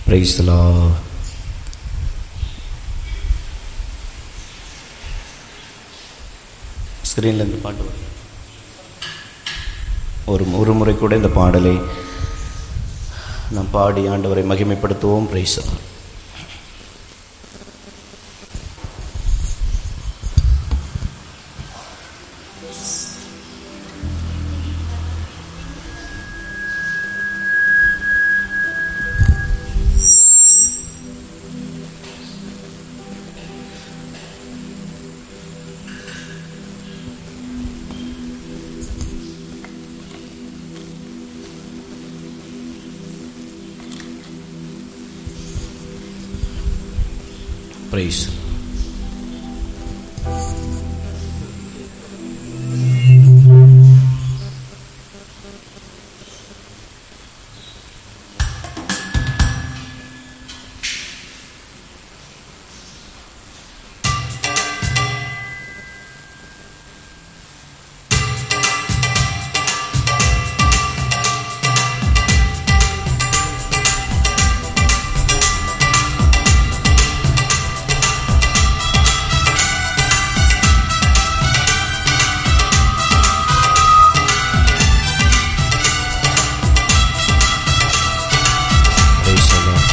Praise the Lord. ஸ்க்ரீனில் இந்த பாட்டு வரும். ஒரு ஒரு முறை கூட இந்த பாடலை நாம் பாடி ஆண்டவரை மகிமைப்படுத்துவோம் பிரைஸ் பிரைஸ் பிரைஸ்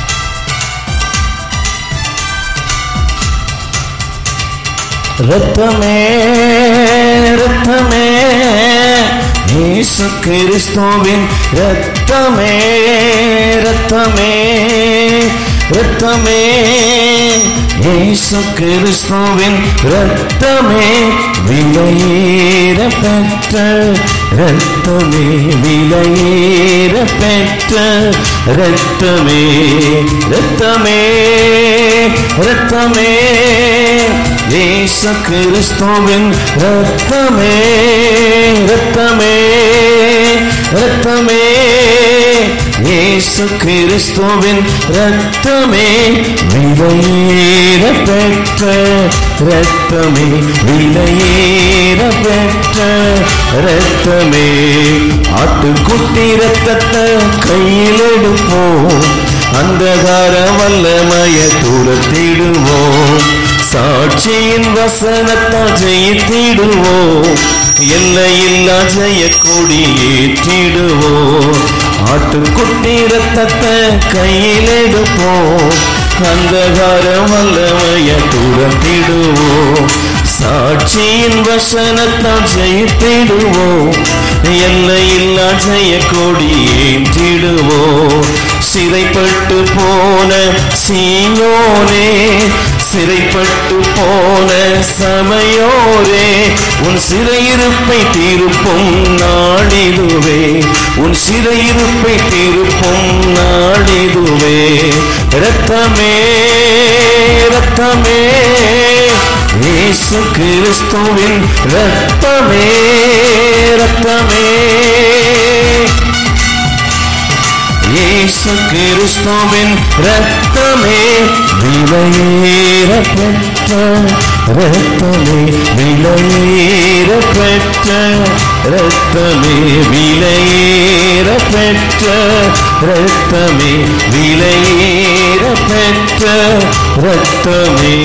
ரத்தமே ரத்தமே இயேசு கிறிஸ்துவின் ரத்தமே ரத்தமே ரத்தமே இயேசு கிறிஸ்துவின் ரத்தமே விலையேற பெற்ற ரத்தமே விலையேற பெற்ற ரத்தமே ரத்தமே ரத்தமே இயேசு கிறிஸ்துவின் ரத்தமே ரத்தமே ரத்தமே இயேசு கிறிஸ்துவின் ரத்தமே விலையேற பெற்ற ரத்தமே விலையேற பெற்ற ரத்தமே ஆட்டுக்குட்டி ரத்தத்தை கையில் எடுப்போம் அந்தகார வல்லமய துரத்திடுவோம் சாட்சியின் வசனத்தால் ஜெயித்திடுவோம் எல்லையில்லா ஜெய கொடி ஏற்றிடுவோம் ஆட்டுக்குட்டி ரத்தத்தை கையில் எடுப்போம் அந்தகார வல்லமைய துரத்திடுவோம் சாட்சியின் வசனத்தால் ஜெயித்திடுவோம் எல்லையில்லா ஜெய கொடி ஏற்றிடுவோம் சிறைப்பட்டு போன சீயோனே சிறைப்பட்டு போன சமையோரே உன் சிறையிருப்பை தீர்ப்பும் நாடிதுவே உன் சிறையிருப்பை தீர்ப்பும் நாடிதுவே ரத்தமே ரத்தமே இயேசு கிறிஸ்துவின் ரத்தமே ரத்தமே இயேசு கிறிஸ்துவின் ரத்தமே விலையேற பெற்ற ரத்தமே விலையேற பெற்ற ரத்தமே விலையேற பெற்ற ரத்தமே விலையேற பெற்ற ரத்தமே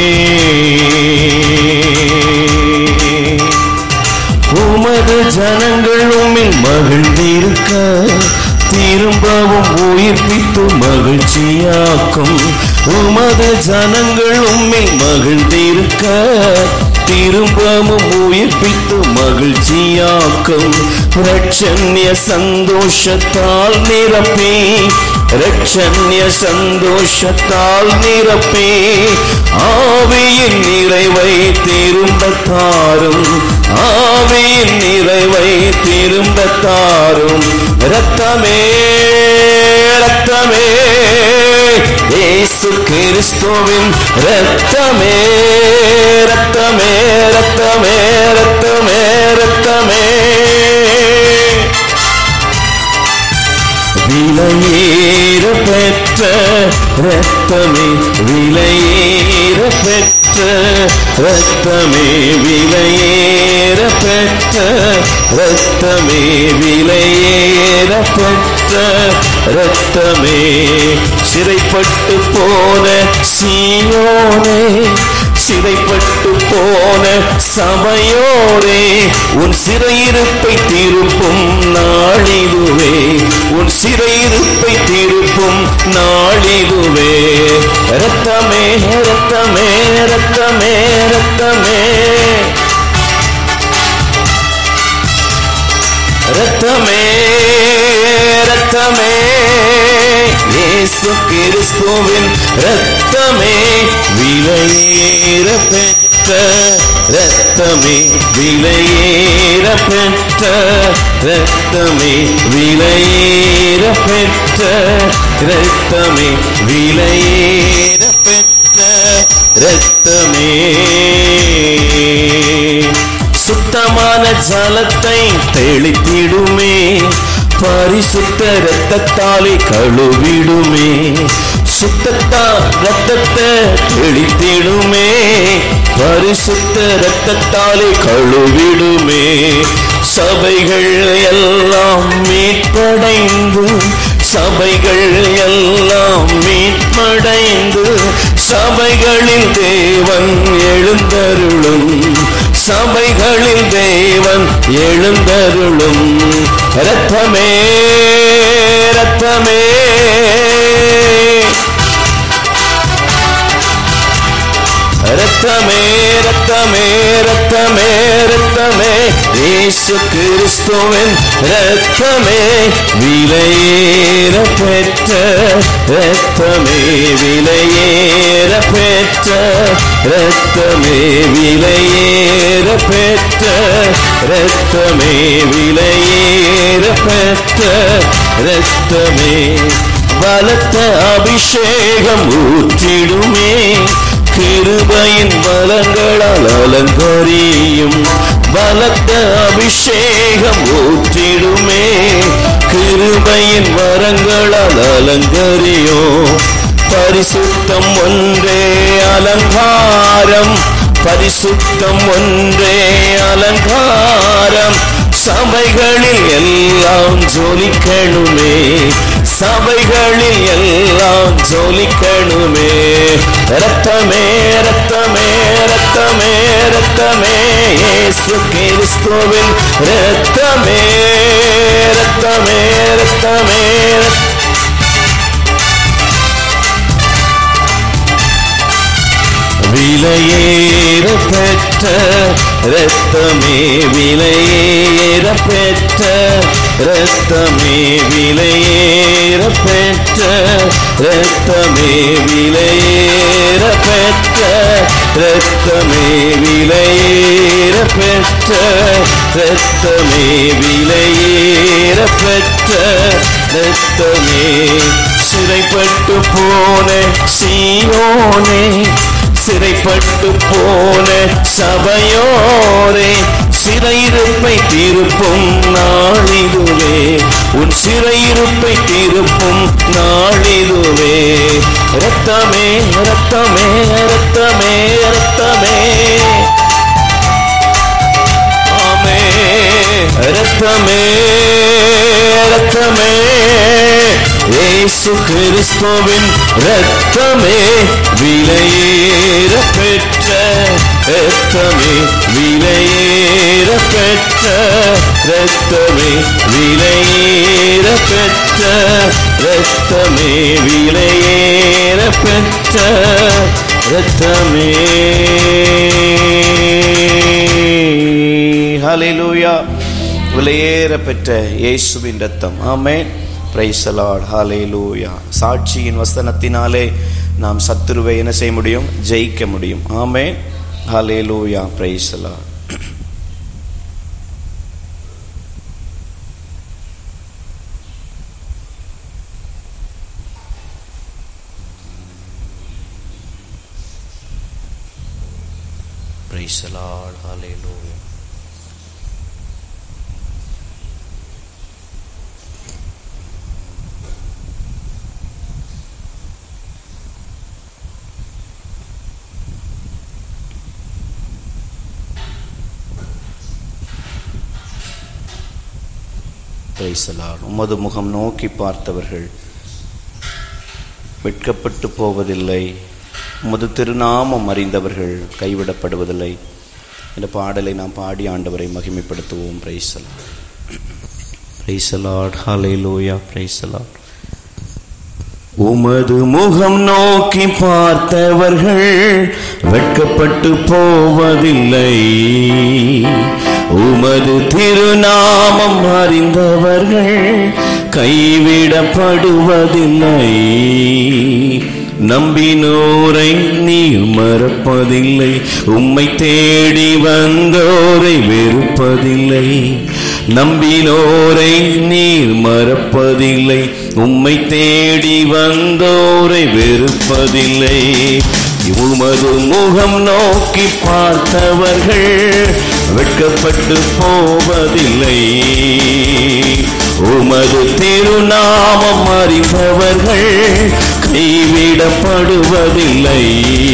உமது ஜனங்கள் உம்மில் மகிழ்ந்திருக்க திரும்பவும் உயிர்ப்பித்து மகிழ்ச்சியாக்கும் உமது ஜனங்கள் உம்மில் மகிழ்ந்திருக்க திரும்பவும் உயிர்ப்பித்து மகிழ்ச்சியாக்கும் ரட்சண்ய சந்தோஷத்தால் நிரப்பி ரட்சண்ய சந்தோஷத்தால் நிரப்பி ஆவியின் நிறைவை திரும்ப தாரும் ஆவியின் நிறைவை திரும்ப தாரும் ரத்தமே ரத்தமே இயேசு கிறிஸ்துவின் ரத்தமே ரத்தமே ரத்தமே ரத்தமே ரத்தமே விலையேற பெற்ற ரத்தமே விலையேற பெற்ற பெற்ற ரத்தமே விலையேற பெற்ற ரத்தமே விலையேற பெற்ற ரத்தமே சிறைப்பட்டு போன சீயோனே சிறைப்பட்டு போன சபையோரே உன் சிறையிருப்பை திருப்பும் நாளிதுவே உன் சிறையிருப்பை திருப்பும் நாளிதுவே ரத்தமே ரத்தமே ரத்தமே ரத்தமே ரத்தமே ரத்தமே இயேசு கிறிஸ்துவின் ரத்தமே விலையேற பெற்ற ரத்தமே விலையேற பெற்ற ரத்தமே விலையேற பெற்ற ரத்தமே விலையேற பெற்ற ரத்தமே சுத்தமான ஜலத்தை தெளித்திடுமே பரிசுத்த இரத்தத்தாலே கழுவிடுமே சுத்தத்தா ரத்தத்தை தெளித்திடுமே பரிசுத்த இரத்தத்தாலே கழுவிடுமே சபைகள் எல்லாம் மீட்படைந்து சபைகள் எல்லாம் மீட்படைந்து சபைகளில் தேவன் எழுந்தருளும் சபைகளில் தேவன் எழுந்தருளும் ரத்தமே ரத்தமே ரத்தமே ரத்தமே ரத்தமே ரத்தமே இயேசு கிறிஸ்துவின் ரத்தமே விலையேற பெற்ற ரத்தமே விலையேற பெற்ற ரத்தமே விலையேற பெற்ற ரத்தமே விலையேற பெற்ற ரத்தமே பலத்த அபிஷேகம் ஊற்றிடுமே கிருபையின் பலங்களால் அலங்கரியும் பலத்த அபிஷேகம் ஊற்றிடுமே கிருபையின் வரங்களால் அலங்கரியும் பரிசுத்தம் ஒன்றே அலங்காரம் பரிசுத்தம் ஒன்றே அலங்காரம் சபைகளில் எல்லாம் ஜொலிக்கணுமே சபைகளில் எல்லாம் ஜொலிக்கணுமே ரத்தமே ரத்தமே ரத்தமே ரத்தமே இயேசு கிறிஸ்துவின் ரத்தமே ரத்தமே ரத்தமே விலையேற பெற்ற ரத்தமே விலையேற பெற்ற ரத்தமே விலையேற பெற்ற ரத்தமே விலையேற பெற்ற ரத்தமே விலையேற பெற்ற ரத்தமே விலையேற பெற்ற ரத்தமே சிறைப்பட்டு போன சீயோனே சிறைப்பட்டு போன சபையோரே சிறையிருப்பை திருப்பும் நாளிதுவே உன் சிறையிருப்பை திருப்பும் நாளிதுவே ரத்தமே ரத்தமே ரத்தமே ரத்தமே ஆமே ரத்தமே ரத்தமே இயேசு கிறிஸ்துவின் ரத்தமே விலையேற பெற்ற ரத்தமே விலையேற பெற்ற ரத்தமே விலையேற பெற்ற ரத்தமே விலையேற பெற்ற ரத்தமே ஹalleluya விலையேற பெற்ற இயேசுவின் ரத்தம் ஆமென் பிரைஸ் லார்ட் ஹalleluya சாட்சியின் வசனத்தினாலே நாம் சத்துருவை என்ன செய்ய முடியும் ஜெயிக்க முடியும் amen hallelujah praise lord Praise the Lord. Hallelujah. Praise lord உமது முகம் நோக்கி பார்த்தவர்கள் வெட்கப்பட்டு போவதில்லை உமது திருநாமம் அறிந்தவர்கள் கைவிடப்படுவதில்லை இந்த பாடலை நாம் பாடி ஆண்டவரை மகிமைப்படுத்துவோம் பிரைசலார் பிரைசலாட் ஹாலே லோயா பிரைசலாட் உமது முகம் நோக்கி பார்த்தவர்கள் வெட்கப்பட்டு போவதில்லை உமது திருநாமம் அறிந்தவர்கள் கைவிடப்படுவதில்லை நம்பினோரை நீ மறப்பதில்லை உம்மை தேடி வந்தோரை வெறுப்பதில்லை நம்பினோரை நீர் மறப்பதில்லை உம்மை தேடி வந்தோரை வெறுப்பதில்லை உமது முகம் நோக்கி பார்த்தவர்கள் வெட்கப்பட்டு போவதில்லை உமது திருநாமம் அறிந்தவர்கள் கைவிடப்படுவதில்லை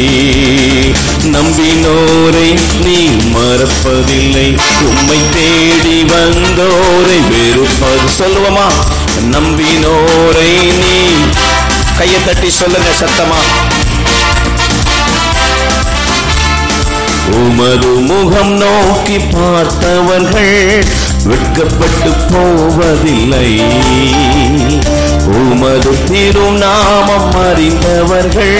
நம்பினோரை நீ மறப்பதில்லை உம்மை தேடி வந்தோரை வெறுப்பது சொல்லுவோமா நம்பினோரை நீ கையை தட்டி சொல்லுங்க சத்தமா உமது முகம் நோக்கி பார்த்தவர்கள் வெட்கப்பட்டு போவதில்லை உமது திருநாமம் அறிந்தவர்கள்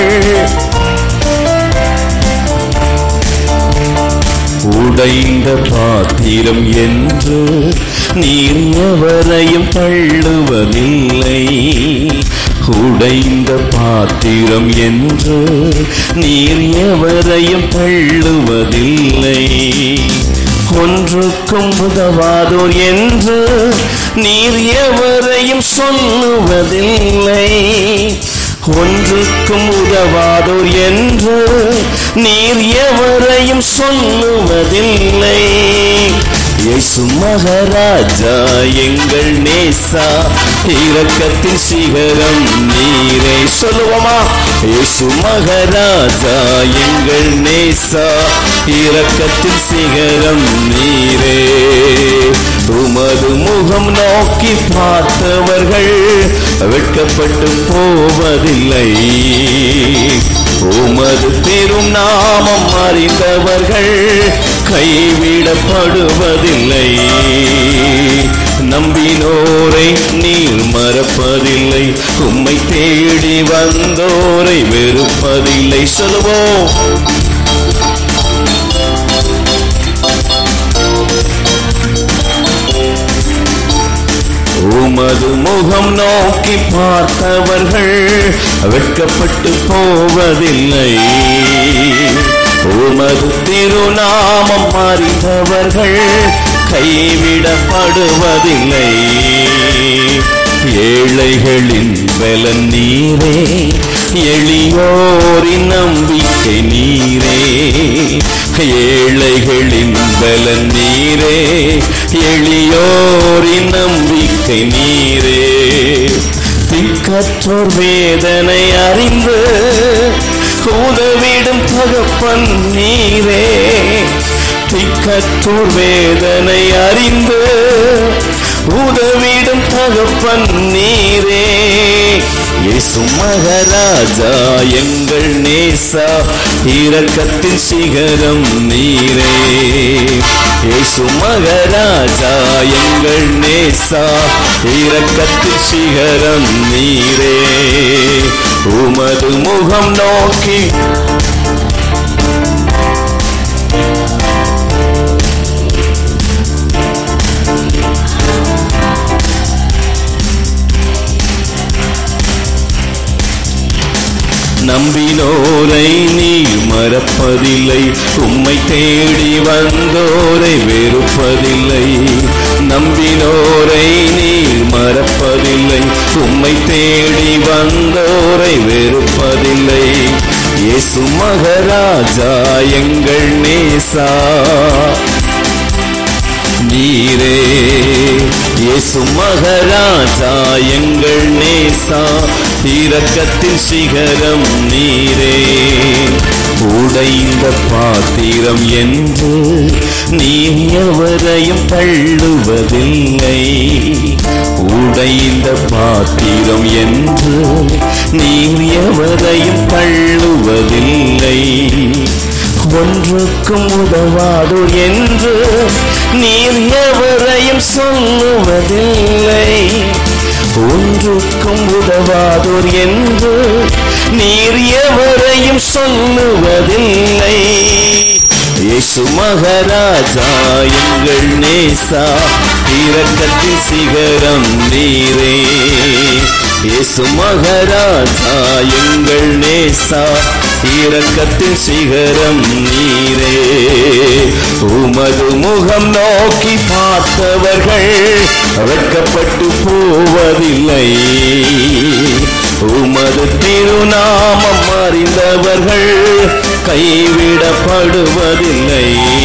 உடைந்த பாத்திரம் என்று நீர் எவரையும் தள்ளுவதில்லை உடைந்த பாத்திரம் என்று நீர் எவரையும் தள்ளுவதில்லை ஒன்றுக்கும் உதவாதோர் என்று நீர் எவரையும் சொல்லுவதில்லை ஒன்றுக்கும் உதவாதோர் என்று நீர் எவரையும் சொல்லுவதில்லை இயேசு மகாராஜா எங்கள் நேசா இரக்கத்தின் சிகரம் நீரே சொல்லுவோமா இயேசு மகாராஜா எங்கள் நேசா இரக்கத்தின் சிகரம் நீரே உமது முகம் நோக்கி பார்த்தவர்கள் வெட்கப்பட்டு போவதில்லை உமது பெரும் நாமம் அறிந்தவர்கள் கைவிடப்படுவதில்லை நம்பினோரை நீர் மறப்பதில்லை உம்மை தேடி வந்தோரை வெறுப்பதில்லை சொல்லுவோம் உமது முகம் நோக்கி பார்த்தவர்கள் வெட்கப்பட்டு போவதில்லை உமது திருநாமம் அறிந்தவர்கள் கைவிடப்படுவதில்லை ஏழைகளின் பலன் நீரே எளியோரின் நம்பிக்கை நீரே ஏழைகளின் பலன் நீரே எளியோரின் நம்பிக்கை நீரே திக்கற்றோர் வேதனை அறிந்து உதவிடும் தகப்பன் நீரே திக்கற்றோர் வேதனை அறிந்து உதவிடும் தகப்பன் நீரே இயேசு மகாராஜா எங்கள் நேசா இரக்கத்தின் சிகரம் நீரே இயேசு மகாராஜா எங்கள் நேசா இரக்கத்தின் சிகரம் நீரே உமது முகம் நோக்கி நம்பினோரை நீ மறப்பதில்லை உம்மை தேடி வந்தோரை வெறுப்பதில்லை நம்பினோரை நீ மறப்பதில்லை உம்மை தேடி வந்தோரை வெறுப்பதில்லை இயேசு மகராஜா எங்கள் நேசா நீரே இயேசு மகராஜா எங்கள் நேசா இரக்கத்தின் சிகரம் நீரே உடைந்த பாத்திரம் என்று நீ எவரையும் தள்ளுவதில்லை உடைந்த பாத்திரம் என்று நீ எவரையும் தள்ளுவதில்லை ஒன்றுக்கும் உதவாதோ என்று நீர் எவரையும் சொல்லுவதில்லை ஒன்றுக்கும் உதவாதோர் என்று நீர் எவரையும் சொல்லுவதில்லை இயேசு மகாராஜா எங்கள் நேசா இரக்கத்தின் சிகரம் நீரே இயேசு மகாராஜா எங்கள் நேசா இரக்கத்தின் சிகரம் நீரே உமது முகம் நோக்கி பார்த்தவர்கள் வெட்கப்பட்டு போவதில்லை உமது திருநாமம் அறிந்தவர்கள் கைவிடப்படுவதில்லை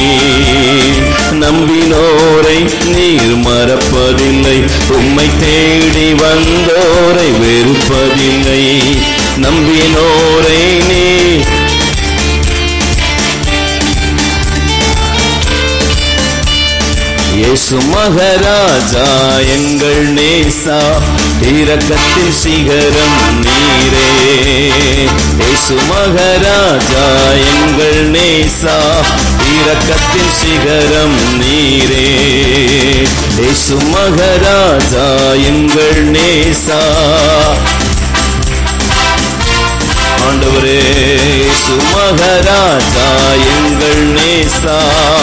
நம்பினோரை நீர் மறப்பதில்லை உம்மை தேடி வந்தோரை வெறுப்பதில்லை நம்பினோரை நீர் இயேசு மகாராஜா எங்கள் நேசா இரக்கத்தின் சிகரம் நீரே இயேசு மகாராஜா எங்கள் நேசா இரக்கத்தின் சிகரம் நீரே இயேசு மகாராஜா எங்கள் நேசா ஆண்டவரே இயேசு மகாராஜா எங்கள் நேசா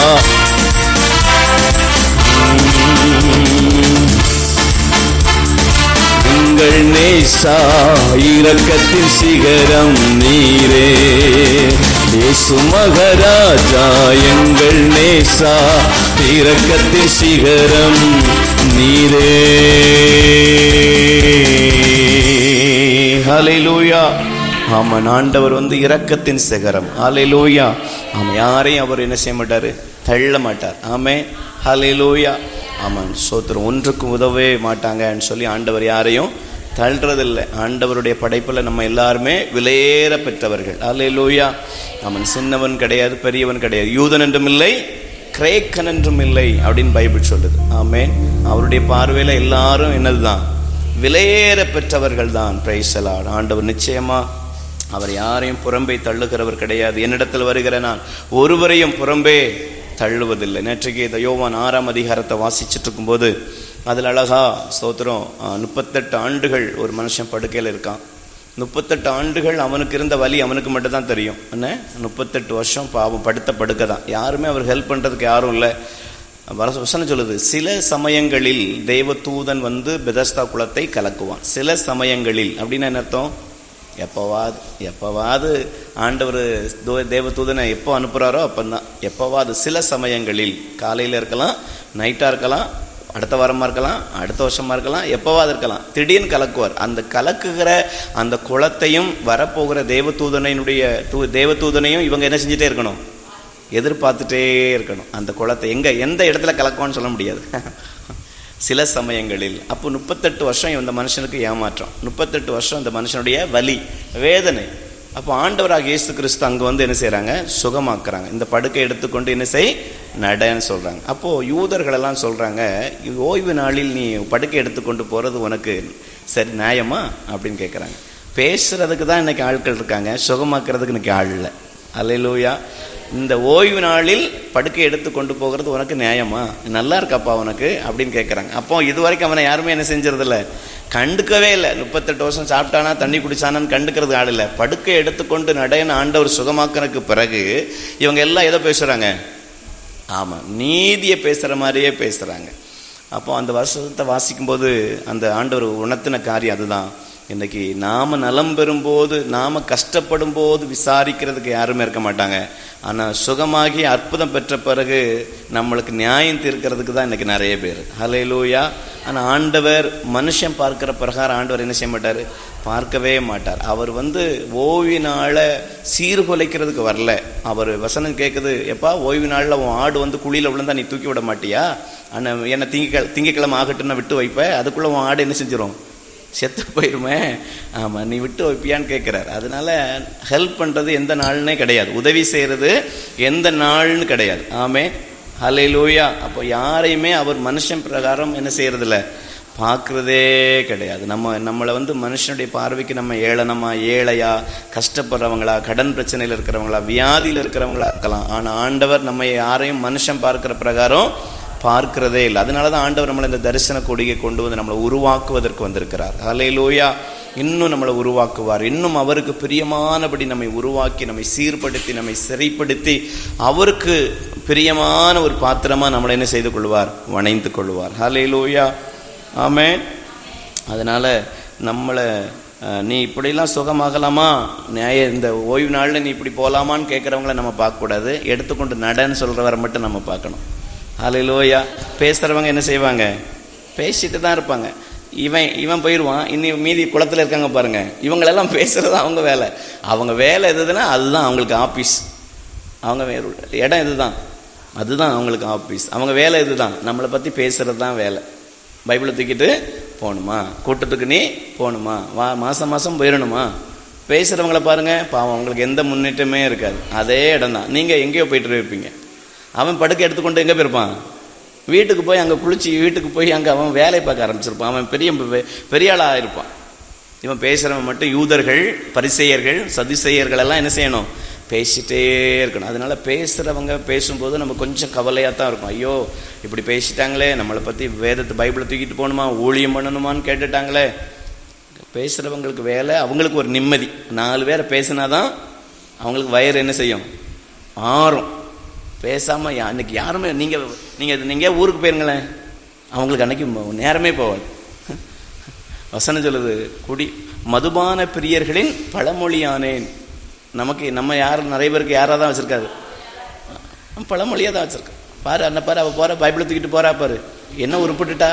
எங்கள் நேசா இரக்கத்தின் சிகரம் நீரே இயேசு மகராஜா எங்கள் நேசா இரக்கத்தின் சிகரம் நீரே ஹalleluya ஆமாம் ஆண்டவர் வந்து இரக்கத்தின் சிகரம் ஹalleluya ஆமாம் யாரையும் அவர் என்ன செய்ய மாட்டார் தள்ள மாட்டார் ஆமே ஹalleluya ஆமாம் சோத்திரம் ஒன்றுக்கும் உதவவே மாட்டாங்கன்னு சொல்லி ஆண்டவர் யாரையும் தள்ளுறதில்லை ஆண்டவருடைய படைப்பில் நம்ம எல்லாருமே விலையேற பெற்றவர்கள் அல்லேலூயா அவன் சின்னவன் கிடையாது பெரியவன் கிடையாது யூதன் என்றும் இல்லை கிரேக்கன் என்றும் இல்லை அப்படின்னு பைபிள் சொல்லுது ஆமே அவருடைய பார்வையில் எல்லாரும் என்னதுதான் விலையேற பெற்றவர்கள் தான் பிரைசலாட் ஆண்டவர் நிச்சயமா அவர் யாரையும் புறம்பே தள்ளுகிறவர் கிடையாது என்னிடத்தில் வருகிற நான் ஒருவரையும் புறம்பே தள்ளுவதில்லை நேற்றைக்கு இந்த யோவான் ஆறாம் அதிகாரத்தை வாசிச்சுட்டு இருக்கும்போது அதில் அழகா ஸ்தோத்திரம் முப்பத்தெட்டு ஆண்டுகள் ஒரு மனுஷன் படுக்கையில் இருக்கான் முப்பத்தெட்டு ஆண்டுகள் அவனுக்கு இருந்த வலி அவனுக்கு மட்டும் தான் தெரியும் என்ன முப்பத்தெட்டு வருஷம் பாவம் படுத்த படுக்க தான் யாருமே அவர் ஹெல்ப் பண்ணுறதுக்கு யாரும் இல்லை வசனம் சொல்லுது சில சமயங்களில் தேவதூதன் வந்து பெதஸ்தா குளத்தை கலக்குவான் சில சமயங்களில் அப்படின்னு என்ன அர்த்தம் எப்போவாது எப்போவாது ஆண்டவர் தேவதூதனை எப்போ அனுப்புகிறாரோ அப்போந்தான் எப்போவாது சில சமயங்களில் காலையில் இருக்கலாம் நைட்டாக இருக்கலாம் அடுத்த வாரமாக இருக்கலாம் அடுத்த வருஷமாக இருக்கலாம் எப்போவாது இருக்கலாம் திடீர்னு கலக்குவார் அந்த கலக்குகிற அந்த குளத்தையும் வரப்போகிற தேவதூதனையினுடைய தூ தேவதூதனையும் இவங்க என்ன செஞ்சுட்டே இருக்கணும் எதிர்பார்த்துட்டே இருக்கணும் அந்த குளத்தை எங்கே எந்த இடத்துல கலக்குவான்னு சொல்ல முடியாது சில சமயங்களில் அப்போ முப்பத்தெட்டு வருஷம் இந்த மனுஷனுக்கு ஏமாற்றம் முப்பத்தெட்டு வருஷம் இந்த மனுஷனுடைய வலி வேதனை அப்போ ஆண்டவராக இயேசு கிறிஸ்து அங்கே வந்து என்ன செய்கிறாங்க சுகமாக்குறாங்க இந்த படுக்கை எடுத்துக்கொண்டு என்ன செய் நடன்னு சொல்கிறாங்க அப்போது யூதர்களெல்லாம் சொல்கிறாங்க ஓய்வு நாளில் நீ படுக்கை எடுத்துக்கொண்டு போகிறது உனக்கு சரி நியாயமா அப்படின்னு கேட்குறாங்க பேசுறதுக்கு தான் இன்னைக்கு ஆட்கள் இருக்காங்க சுகமாக்குறதுக்கு இன்னைக்கு ஆள் இல்லை அல்லையிலூயா இந்த ஓய்வு நாளில் படுக்கை எடுத்து கொண்டு போகிறது உனக்கு நியாயமா நல்லா இருக்காப்பா உனக்கு அப்படின்னு கேட்குறாங்க அப்போ இது வரைக்கும் அவனை யாருமே என்ன செஞ்சதில்ல கண்டுக்கவே இல்லை முப்பத்தெட்டு வருஷம் சாப்பிட்டானா தண்ணி குடிச்சானான்னு கண்டுக்கிறது ஆள் இல்லை படுக்கை எடுத்துக்கொண்டு நடையன ஆண்டவர் சுகமாக்குறதுக்கு பிறகு இவங்க எல்லாம் எதை பேசுகிறாங்க ஆமாம் நீதியை பேசுகிற மாதிரியே பேசுகிறாங்க அப்போ அந்த வருஷத்தை வாசிக்கும்போது அந்த ஆண்டவர் உணர்த்தின காரியம் அதுதான் இன்னைக்கு நாம நலம் பெறும்போது நாம கஷ்டப்படும் போது விசாரிக்கிறதுக்கு யாருமே இருக்க மாட்டாங்க ஆனால் சுகமாகி அற்புதம் பெற்ற பிறகு நம்மளுக்கு நியாயம் தீர்க்கிறதுக்கு தான் இன்னைக்கு நிறைய பேர் ஹலே லூயா ஆனால் ஆண்டவர் மனுஷன் பார்க்கிற பிரகாரம் ஆண்டவர் என்ன செய்ய மாட்டார் பார்க்கவே மாட்டார் அவர் வந்து ஓய்வு நாளை சீர்குலைக்கிறதுக்கு வரல அவர் வசனம் கேட்குது எப்பா ஓய்வு நாளில் உன் ஆடு வந்து குழியில் விழுந்தா நீ தூக்கி விட மாட்டியா ஆனால் என்ன திங்கக்கிழ திங்கக்கிழமை ஆகட்டும்னா விட்டு வைப்ப அதுக்குள்ளே உன் ஆடு என்ன செஞ்சிடும் செத்து போயிருமே ஆமாம் நீ விட்டு வைப்பியான்னு கேட்குறாரு அதனால ஹெல்ப் பண்ணுறது எந்த நாள்னே கிடையாது உதவி செய்கிறது எந்த நாள்னு கிடையாது ஆமே ஹலே லூயா அப்போ யாரையுமே அவர் மனுஷன் பிரகாரம் என்ன செய்யறதில்ல பார்க்குறதே கிடையாது நம்ம நம்மளை வந்து மனுஷனுடைய பார்வைக்கு நம்ம ஏளனமா ஏழையா கஷ்டப்படுறவங்களா கடன் பிரச்சனையில் இருக்கிறவங்களா வியாதியில் இருக்கிறவங்களா இருக்கலாம் ஆனால் ஆண்டவர் நம்ம யாரையும் மனுஷன் பார்க்குற பிரகாரம் பார்க்கிறதே இல்லை அதனால தான் ஆண்டவர் நம்மளை இந்த தரிசன கொடியை கொண்டு வந்து நம்மளை உருவாக்குவதற்கு வந்திருக்கிறார் ஹalleluya இன்னும் நம்மளை உருவாக்குவார் இன்னும் அவருக்கு பிரியமானபடி நம்மை உருவாக்கி நம்மை சீர்படுத்தி நம்மை சிறைப்படுத்தி அவருக்கு பிரியமான ஒரு பாத்திரமா நம்மளை என்ன செய்து கொள்வார் வணைந்து கொள்வார் ஹalleluya ஆமென் அதனால நம்மளை அஹ், நீ இப்படிலாம் சுகமாகலாமா நியாய இந்த ஓய்வு நாளில் நீ இப்படி போகலாமான்னு கேட்குறவங்கள நம்ம பார்க்கக்கூடாது எடுத்துக்கொண்டு நடன்னு சொல்கிறவரை மட்டும் நம்ம பார்க்கணும் ஹalleluya பேசுகிறவங்க என்ன செய்வாங்க பேசிட்டு தான் இருப்பாங்க இவன் இவன் போயிடுவான் இன்னி மீதி குளத்தில் இருக்காங்க பாருங்க இவங்களெல்லாம் பேசுறது அவங்க வேலை அவங்க வேலை எதுனா அதுதான் அவங்களுக்கு ஆபீஸ் அவங்க வே- இடம் இதுதான் அதுதான் அவங்களுக்கு ஆபீஸ் அவங்க வேலை இதுதான் நம்மளை பற்றி பேசுறது தான் வேலை பைபிளை தூக்கிட்டு போகணுமா கூட்டத்துக்கு நீ போகணுமா வா மாதம் மாதம் போயிடணுமா பேசுகிறவங்கள பாருங்க பாவம் அவங்களுக்கு எந்த முன்னேற்றமே இருக்காது அதே இடம் தான் நீங்கள் எங்கேயோ போயிட்டு இருப்பீங்க அவன் படுக்கை எடுத்துக்கொண்டு எங்கே போயிருப்பான் வீட்டுக்கு போய் அங்கே குளிச்சு வீட்டுக்கு போய் அங்கே அவன் வேலை பார்க்க ஆரம்பிச்சிருப்பான் அவன் பெரிய பெரிய ஆளாக இருப்பான் இவன் பேசுகிறவன் மட்டும் யூதர்கள் பரிசெயர்கள் சதிசெயர்கள் எல்லாம் என்ன செய்யணும் பேசிட்டே இருக்கணும் அதனால பேசுகிறவங்க பேசும்போது நம்ம கொஞ்சம் கவலையாக தான் இருக்கும் ஐயோ இப்படி பேசிட்டாங்களே நம்மளை பற்றி வேதத்தை பைபிளை தூக்கிட்டு போகணுமா ஊழியம் பண்ணணுமான்னு கேட்டுட்டாங்களே பேசுகிறவங்களுக்கு வேலை அவங்களுக்கு ஒரு நிம்மதி நாலு பேரை பேசினாதான் அவங்களுக்கு வயிறு என்ன செய்யும் ஆறும் பேசாமல் அன்னைக்கு யாருமே நீங்கள் நீங்கள் நீங்கள் ஊருக்கு போயிருங்களேன் அவங்களுக்கு அன்னைக்கு ம- நேரமே போகாது வசனம் சொல்லுது குடி மதுபான பிரியர்களின் பழமொழியானேன் நமக்கு நம்ம யாரும் நிறைய பேருக்கு யாராக தான் வச்சிருக்காரு பழமொழியாக தான் வச்சிருக்கோம் பாரு அண்ணன் பாரு அவள் போகிற பைபிளை தூக்கிட்டு போறா பாரு என்ன உருப்பிட்டுட்டா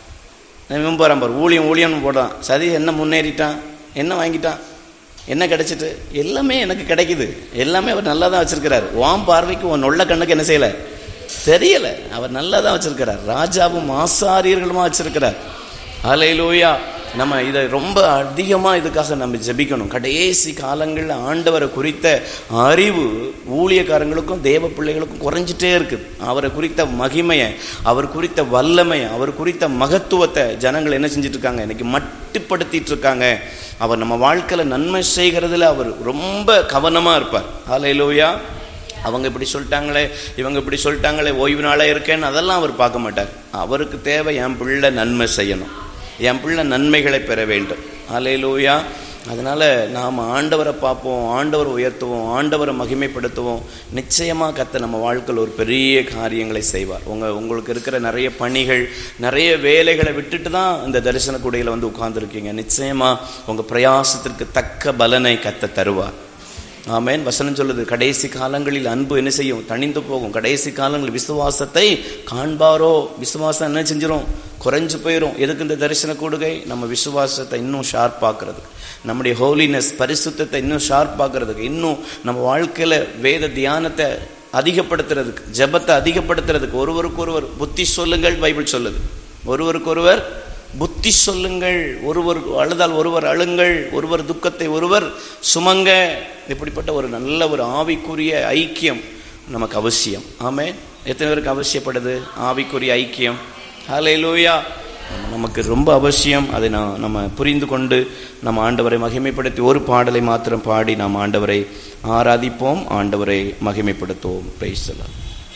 இவன் போகிறான் பாரு ஊழியம் ஊழியம்னு போடுறான் சதி என்ன முன்னேறிட்டான் என்ன வாங்கிட்டான் என்ன கிடைச்சிட்டு எல்லாமே எனக்கு கிடைக்குது எல்லாமே அவர் நல்லா தான் வச்சிருக்கிறார் உன் பார்வைக்கு உன் நொல்ல கண்ணுக்கு என்ன செய்யலை தெரியல அவர் நல்லா தான் வச்சிருக்கிறார் ராஜாவும் ஆசாரியர்களுமா வச்சிருக்கிறார் அலையிலூயா நம்ம இதை ரொம்ப அதிகமாக இதுக்காக நம்ம ஜெபிக்கணும் கடைசி காலங்களில் ஆண்டவரை குறித்த அறிவு ஊழியக்காரங்களுக்கும் தேவ பிள்ளைகளுக்கும் குறைஞ்சிட்டே இருக்குது அவரை குறித்த மகிமையை அவர் குறித்த வல்லமையை அவர் குறித்த மகத்துவத்தை ஜனங்கள் என்ன செஞ்சுட்டு இருக்காங்க இன்னைக்கு மட்டுப்படுத்திட்டு இருக்காங்க அவர் நம்ம வாழ்க்கையில் நன்மை செய்கிறதுல அவர் ரொம்ப கவனமாக இருப்பார் ஹalleluya அவங்க இப்படி சொல்லிட்டாங்களே இவங்க இப்படி சொல்லிட்டாங்களே ஓய்வு நாளாக இருக்கேன்னு அதெல்லாம் அவர் பார்க்க மாட்டார் அவருக்கு தேவை என் பிள்ளை நன்மை செய்யணும் என் பிள்ளை நன்மைகளை பெற வேண்டும் அலையிலூயா அதனால் நாம் ஆண்டவரை பார்ப்போம் ஆண்டவரை உயர்த்துவோம் ஆண்டவரை மகிமைப்படுத்துவோம் நிச்சயமாக கத்த நம்ம வாழ்க்கையில் ஒரு பெரிய காரியங்களை செய்வார் உங்கள் உங்களுக்கு இருக்கிற நிறைய பணிகள் நிறைய வேலைகளை விட்டுட்டு தான் இந்த தரிசன கூடையில் வந்து உட்கார்ந்துருக்கீங்க நிச்சயமாக உங்கள் பிரயாசத்திற்கு தக்க பலனை கத்த தருவார் ஆமென் வசனம் சொல்லுது கடைசி காலங்களில் அன்பு என்ன செய்யும் தணிந்து போகும் கடைசி காலங்களில் விசுவாசத்தை காண்பாரோ விசுவாசம் என்ன செஞ்சிரும் குறைஞ்சு போயிடும் எதுக்கு இந்த தரிசன கூடுகை நம்ம விசுவாசத்தை இன்னும் ஷார்ப்பாக்குறதுக்கு நம்முடைய ஹோலினஸ் பரிசுத்தத்தை இன்னும் ஷார்ப்பாக்குறதுக்கு இன்னும் நம்ம வாழ்க்கையில வேத தியானத்தை அதிகப்படுத்துறதுக்கு ஜெபத்தை அதிகப்படுத்துறதுக்கு ஒருவருக்கு ஒருவர் புத்தி சொல்லுங்கள் பைபிள் சொல்லுது ஒருவருக்கு ஒருவர் புத்தி சொல்லுங்கள் ஒருவர் அழுதால் ஒருவர் அழுங்கள் ஒருவர் துக்கத்தை ஒருவர் சுமங்க இப்படிப்பட்ட ஒரு நல்ல ஒரு ஆவிக்குரிய ஐக்கியம் நமக்கு அவசியம் ஆமே எத்தனை பேருக்கு அவசியப்படுது ஆவிக்குரிய ஐக்கியம் ஹalleluya நமக்கு ரொம்ப அவசியம் அதை நான் நம்ம புரிந்து கொண்டு நம்ம ஆண்டவரை மகிமைப்படுத்தி ஒரு பாடலை மாத்திரம் பாடி நாம் ஆண்டவரை ஆராதிப்போம் ஆண்டவரை மகிமைப்படுத்துவோம் பேசலாம்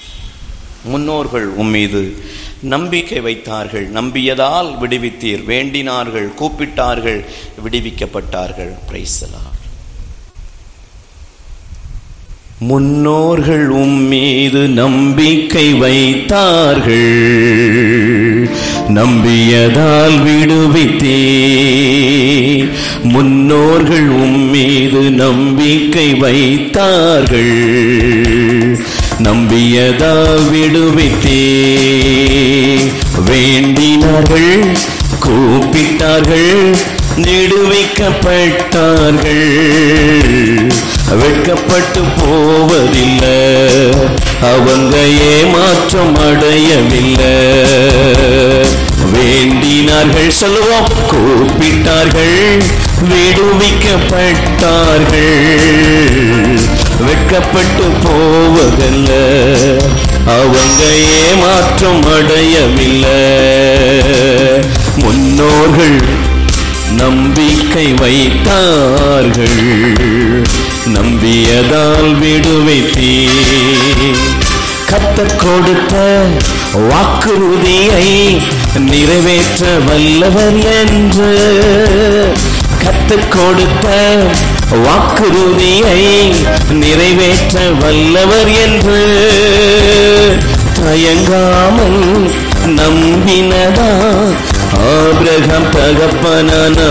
முன்னோர்கள் உம்மீது நம்பிக்கை வைத்தார்கள் நம்பியதால் விடுவித்தீர் வேண்டினார்கள் கூப்பிட்டார்கள் விடுவிக்கப்பட்டார்கள் பிரைசலா முன்னோர்கள் உம்மீது நம்பிக்கை வைத்தார்கள் நம்பியதால் விடுவித்தே முன்னோர்கள் உம்மீது நம்பிக்கை வைத்தார்கள் நம்பியதால் விடுவித்தே வேண்டினார்கள் கூப்பிட்டார்கள் நெடுவைக்கப்பட்டார்கள் வெட்கப்பட்டு போவதில்லை அவங்க ஏமாற்றம் அடையவில்லை வேண்டினார்கள் சொல்லுவோம் கூப்பிட்டார்கள் விடுவிக்கப்பட்டார்கள் வெட்கப்பட்டு போவதல்ல அவங்க ஏமாற்றம் அடையவில்லை முன்னோர்கள் நம்பிக்கை வைத்தார்கள் நம்பியதால் விடுவித்தீ கத்தர் கொடுத்த வாக்குறுதியை நிறைவேற்ற வல்லவர் என்று கத்தர் கொடுத்த வாக்குறுதியை நிறைவேற்ற வல்லவர் என்று தயங்காமல் நம்பினதா ஆபிரகம் தகப்பனானா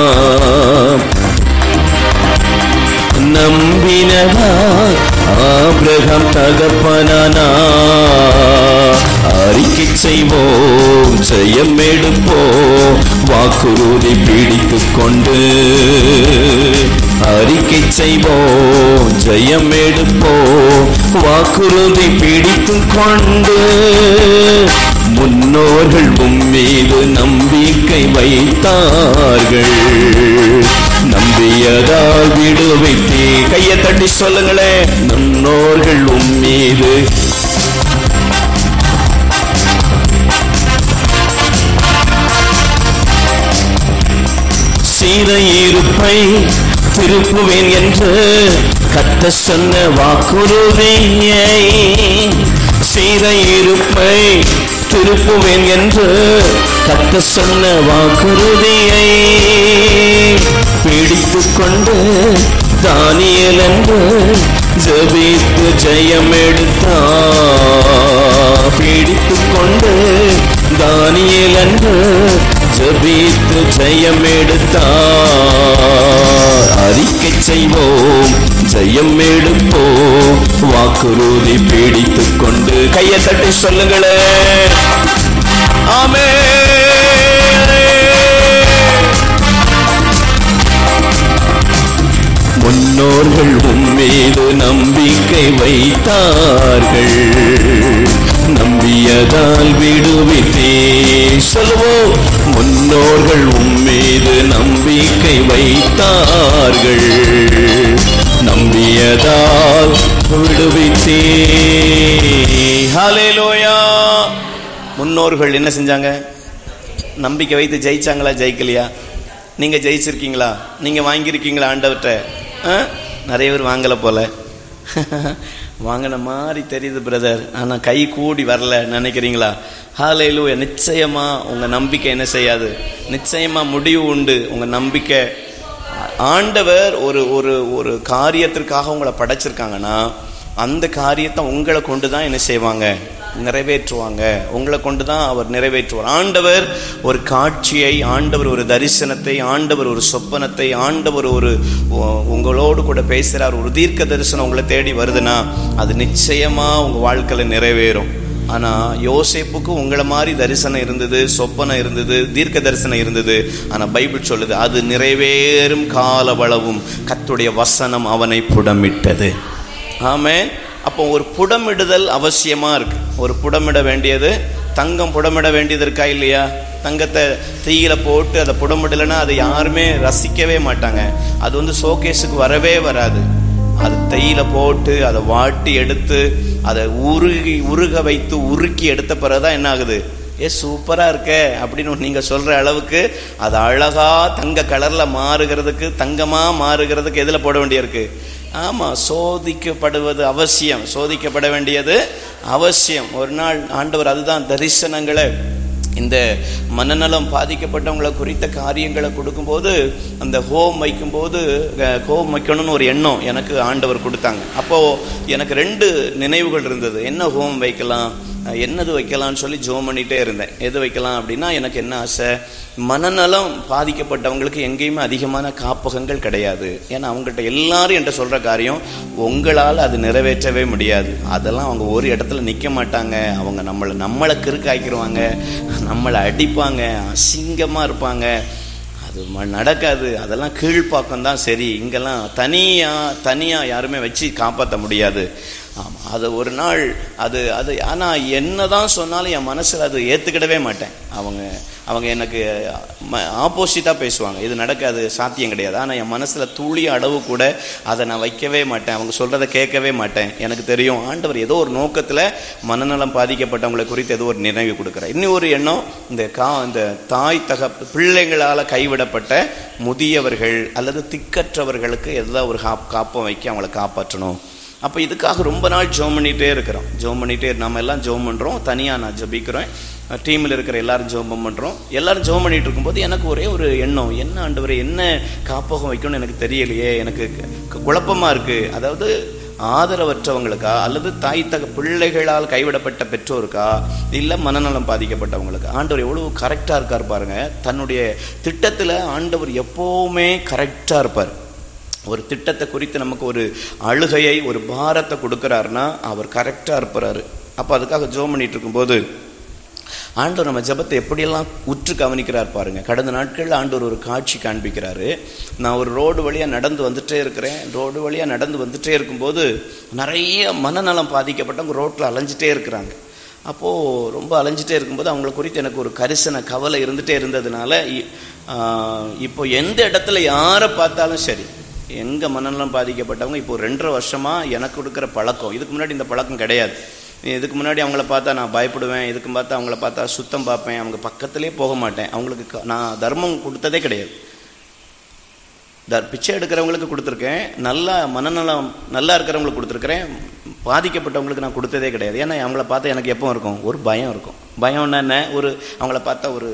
நம்பினதா ஆபிரகம் தகப்பனானா அறிக்கை செய்வோம் ஜெயம் எடுப்போம் வாக்குறுதி பிடித்துக் கொண்டு அறிக்கை செய்வோம் ஜெயம் எடுப்போம் வாக்குறுதி பிடித்துக் கொண்டு முன்னோர்கள் உம்மீது நம்பிக்கை வைத்தார்கள் நம்பியதால் விடுவித்தே கையை தட்டி சொல்லுங்களேன் முன்னோர்கள் உம்மீது சீரையிருப்பை திருப்புவேன் என்று கத்த சொன்ன வாக்குறுதியை சீரையிருப்பை திருப்புவேன் என்று கத்த சொன்ன வாக்குறுதியை பிடித்துக் கொண்டு தானியல் என்று ஜபித்து ஜெயம் எடுத்தா பிடித்துக் கொண்டு தானியல் என்று ஜபித்து ஜெயம் எடுத்தா அறிக்கை செய்வோம் ஜெயம் எடுப்போம் வாக்குறுதி பிடித்துக் கொண்டு கையை தட்டி சொல்லுங்களே ஆமே முன்னோர்கள் உம்மீது நம்பிக்கை வைத்தார்கள் நம்பியதால் விடுவித்தே சொல்லுவோம் முன்னோர்கள் உம்மீது நம்பிக்கை வைத்தார்கள் நம்பியதால் விடுவித்தே ஹalleluya முன்னோர்கள் என்ன செஞ்சாங்க நம்பிக்கை வைத்து ஜெயிச்சாங்களா ஜெயிக்கலையா நீங்க ஜெயிச்சிருக்கீங்களா நீங்க வாங்கியிருக்கீங்களா ஆண்டவர்கிட்ட ஆ? நிறைய பேர் வாங்கல போல வாங்கின மாதிரி தெரியுது பிரதர் ஆனா கை கூடி வரல நினைக்கிறீங்களா ஹாலேலு நிச்சயமா உங்க நம்பிக்கை என்ன செய்யாது நிச்சயமா முடிவு உண்டு உங்க நம்பிக்கை ஆண்டவர் ஒரு ஒரு ஒரு காரியத்திற்காக உங்களை படைச்சிருக்காங்கன்னா அந்த காரியத்தை உங்களை கொண்டு தான் என்ன செய்வாங்க நிறைவேற்றுவாங்க உங்களை கொண்டு தான் அவர் நிறைவேற்றுவார் ஆண்டவர் ஒரு காட்சியை ஆண்டவர் ஒரு தரிசனத்தை ஆண்டவர் ஒரு சொப்பனத்தை ஆண்டவர் ஒரு உ- உங்களோடு கூட பேசுகிறார் ஒரு தீர்க்க தரிசனம் உங்களை தேடி வருதுன்னா அது நிச்சயமா உங்க வாழ்க்கையில நிறைவேறும் ஆனா யோசேப்புக்கு உங்களை மாதிரி தரிசனம் இருந்தது சொப்பனம் இருந்தது தீர்க்க தரிசனம் இருந்தது ஆனா பைபிள் சொல்லுது அது நிறைவேறும் காலவளவும் கத்துடைய வசனம் அவனை புடமிட்டது ஆமென் அப்போ ஒரு புடமிடுதல் அவசியமா இருக்கு ஒரு புடமிட வேண்டியது தங்கம் புடமிட வேண்டியது இருக்கா இல்லையா தங்கத்தை தீயில போட்டு அதை புடமிடலைன்னா அதை யாருமே ரசிக்கவே மாட்டாங்க அது வந்து ஷோகேஸுக்கு வரவே வராது அது தையில போட்டு அதை வாட்டி எடுத்து அதை உருகி உருக வைத்து உருக்கி எடுத்த பிறகுதான் என்ன ஆகுது ஏ சூப்பரா இருக்கே அப்படின்னு நீங்க சொல்ற அளவுக்கு அது அழகா தங்க கலர்ல மாறுகிறதுக்கு தங்கமா மாறுகிறதுக்கு எதுல போட வேண்டியிருக்கு ஆமா சோதிக்கப்படுவது அவசியம் சோதிக்கப்பட வேண்டியது அவசியம் ஒரு நாள் ஆண்டவர் அதுதான் தரிசனங்களை இந்த மனநலம் பாதிக்கப்பட்டவங்களை குறித்த காரியங்களை கொடுக்கும்போது அந்த ஹோம் வைக்கும்போது அஹ், ஹோம் வைக்கணும்னு ஒரு எண்ணம் எனக்கு ஆண்டவர் கொடுத்தாங்க அப்போ எனக்கு ரெண்டு நினைவுகள் இருந்தது என்ன ஹோம் வைக்கலாம் அஹ், என்னது வைக்கலாம்னு சொல்லி ஜோம் பண்ணிட்டே இருந்தேன் எது வைக்கலாம் அப்படின்னா எனக்கு என்ன ஆசை மனநலம் பாதிக்கப்பட்டவங்களுக்கு எங்கேயுமே அதிகமான காப்பகங்கள் கிடையாது ஏன்னா அவங்கள்ட்ட எல்லாரும் என்கிட்ட சொல்ற காரியம் உங்களால் அது நிறைவேற்றவே முடியாது அதெல்லாம் அவங்க ஒரு இடத்துல நிற்க மாட்டாங்க அவங்க நம்மளை நம்மளை கிறுக்காக்கிடுவாங்க நம்மளை அடிப்பாங்க அசிங்கமா இருப்பாங்க அது ம- நடக்காது அதெல்லாம் கீழ்ப்பாக்கம் தான் சரி இங்கெல்லாம் தனியா தனியா யாருமே வச்சு காப்பாற்ற முடியாது ஆமா அது ஒரு நாள் அது அது ஆனா என்னதான் சொன்னாலும் என் மனசுல அது ஏத்துக்கிடவே மாட்டேன் அவங்க அவங்க எனக்கு ஆப்போசிட்டாக பேசுவாங்க இது நடக்காது சாத்தியம் கிடையாது ஆனால் என் மனசில் துளி அளவு கூட அதை நான் வைக்கவே மாட்டேன் அவங்க சொல்கிறத கேட்கவே மாட்டேன் எனக்கு தெரியும் ஆண்டவர் ஏதோ ஒரு நோக்கத்தில் மனநலம் பாதிக்கப்பட்டவங்களை குறித்து ஏதோ ஒரு நினைவு கொடுக்குறார் இன்னும் ஒரு எண்ணம் இந்த கா இந்த தாய் தக பிள்ளைகளால் கைவிடப்பட்ட முதியவர்கள் அல்லது திக்கற்றவர்களுக்கு ஏதாவது ஒரு காப் காப்பம் வைக்க அவங்கள காப்பாற்றணும் அப்போ இதுக்காக ரொம்ப நாள் ஜோம் பண்ணிகிட்டே இருக்கிறோம் ஜோம் பண்ணிகிட்டே நம்ம எல்லாம் ஜோம் பண்ணுறோம் தனியாக நான் ஜபிக்கிறேன் டீமில் இருக்கிற எல்லாரும் ஜோபம் பண்ணுறோம் எல்லாரும் ஜோம் பண்ணிட்டு இருக்கும்போது எனக்கு ஒரே ஒரு எண்ணம் என்ன ஆண்டவரே என்ன காப்பகம் வைக்கணும்னு எனக்கு தெரியலையே எனக்கு கு- குழப்பமா இருக்கு அதாவது ஆதரவற்றவங்களுக்கா அல்லது தாய் தக பிள்ளைகளால் கைவிடப்பட்ட பெற்றோருக்கா இல்லை மனநலம் பாதிக்கப்பட்டவங்களுக்கா ஆண்டவர் எவ்வளவு கரெக்டாக இருக்கார் பாருங்க தன்னுடைய திட்டத்தில் ஆண்டவர் எப்போவுமே கரெக்டாக இருப்பார் ஒரு திட்டத்தை குறித்து நமக்கு ஒரு அழுகையை ஒரு பாரத்தை கொடுக்குறாருன்னா அவர் கரெக்டாக இருப்பாரு அப்போ அதுக்காக ஜோம் பண்ணிட்டு இருக்கும்போது ஆண்டவர் நம்ம ஜெபத்தை எப்படியெல்லாம் உற்று கவனிக்கிறார் பாருங்க கடந்த நாட்களில் ஆண்டவர் ஒரு காட்சி காண்பிக்கிறாரு நான் ஒரு ரோடு வழியாக நடந்து வந்துட்டே இருக்கிறேன் ரோடு வழியாக நடந்து வந்துட்டே இருக்கும்போது நிறைய மனநலம் பாதிக்கப்பட்டவங்க ரோட்டில் அலைஞ்சிட்டே இருக்கிறாங்க அப்போது ரொம்ப அலைஞ்சிட்டே இருக்கும்போது அவங்கள குறித்து எனக்கு ஒரு கரிசன கவலை இருந்துகிட்டே இருந்ததுனால இ- ஆஹ் இப்போ எந்த இடத்துல யாரை பார்த்தாலும் சரி எங்கே மனநலம் பாதிக்கப்பட்டவங்க இப்போ ரெண்டரை வருஷமாக எனக்கு கொடுக்குற பழக்கம் இதுக்கு முன்னாடி இந்த பழக்கம் கிடையாது இதுக்கு முன்னாடி அவங்கள பார்த்தா நான் பயப்படுவேன் இதுக்கு பார்த்தா அவங்கள பார்த்தா சுத்தம் பார்ப்பேன் அவங்க பக்கத்திலே போக மாட்டேன் அவங்களுக்கு க- நான் தர்மம் கொடுத்ததே கிடையாது தர் பிச்சை எடுக்கிறவங்களுக்கு கொடுத்துருக்கேன் நல்லா மனநலம் நல்லா இருக்கிறவங்களுக்கு கொடுத்துருக்கிறேன் பாதிக்கப்பட்டவங்களுக்கு நான் கொடுத்ததே கிடையாது ஏன்னா அவங்கள பார்த்தா எனக்கு எப்போ இருக்கும் ஒரு பயம் இருக்கும் பயம்னா என்ன ஒரு அவங்கள பார்த்தா ஒரு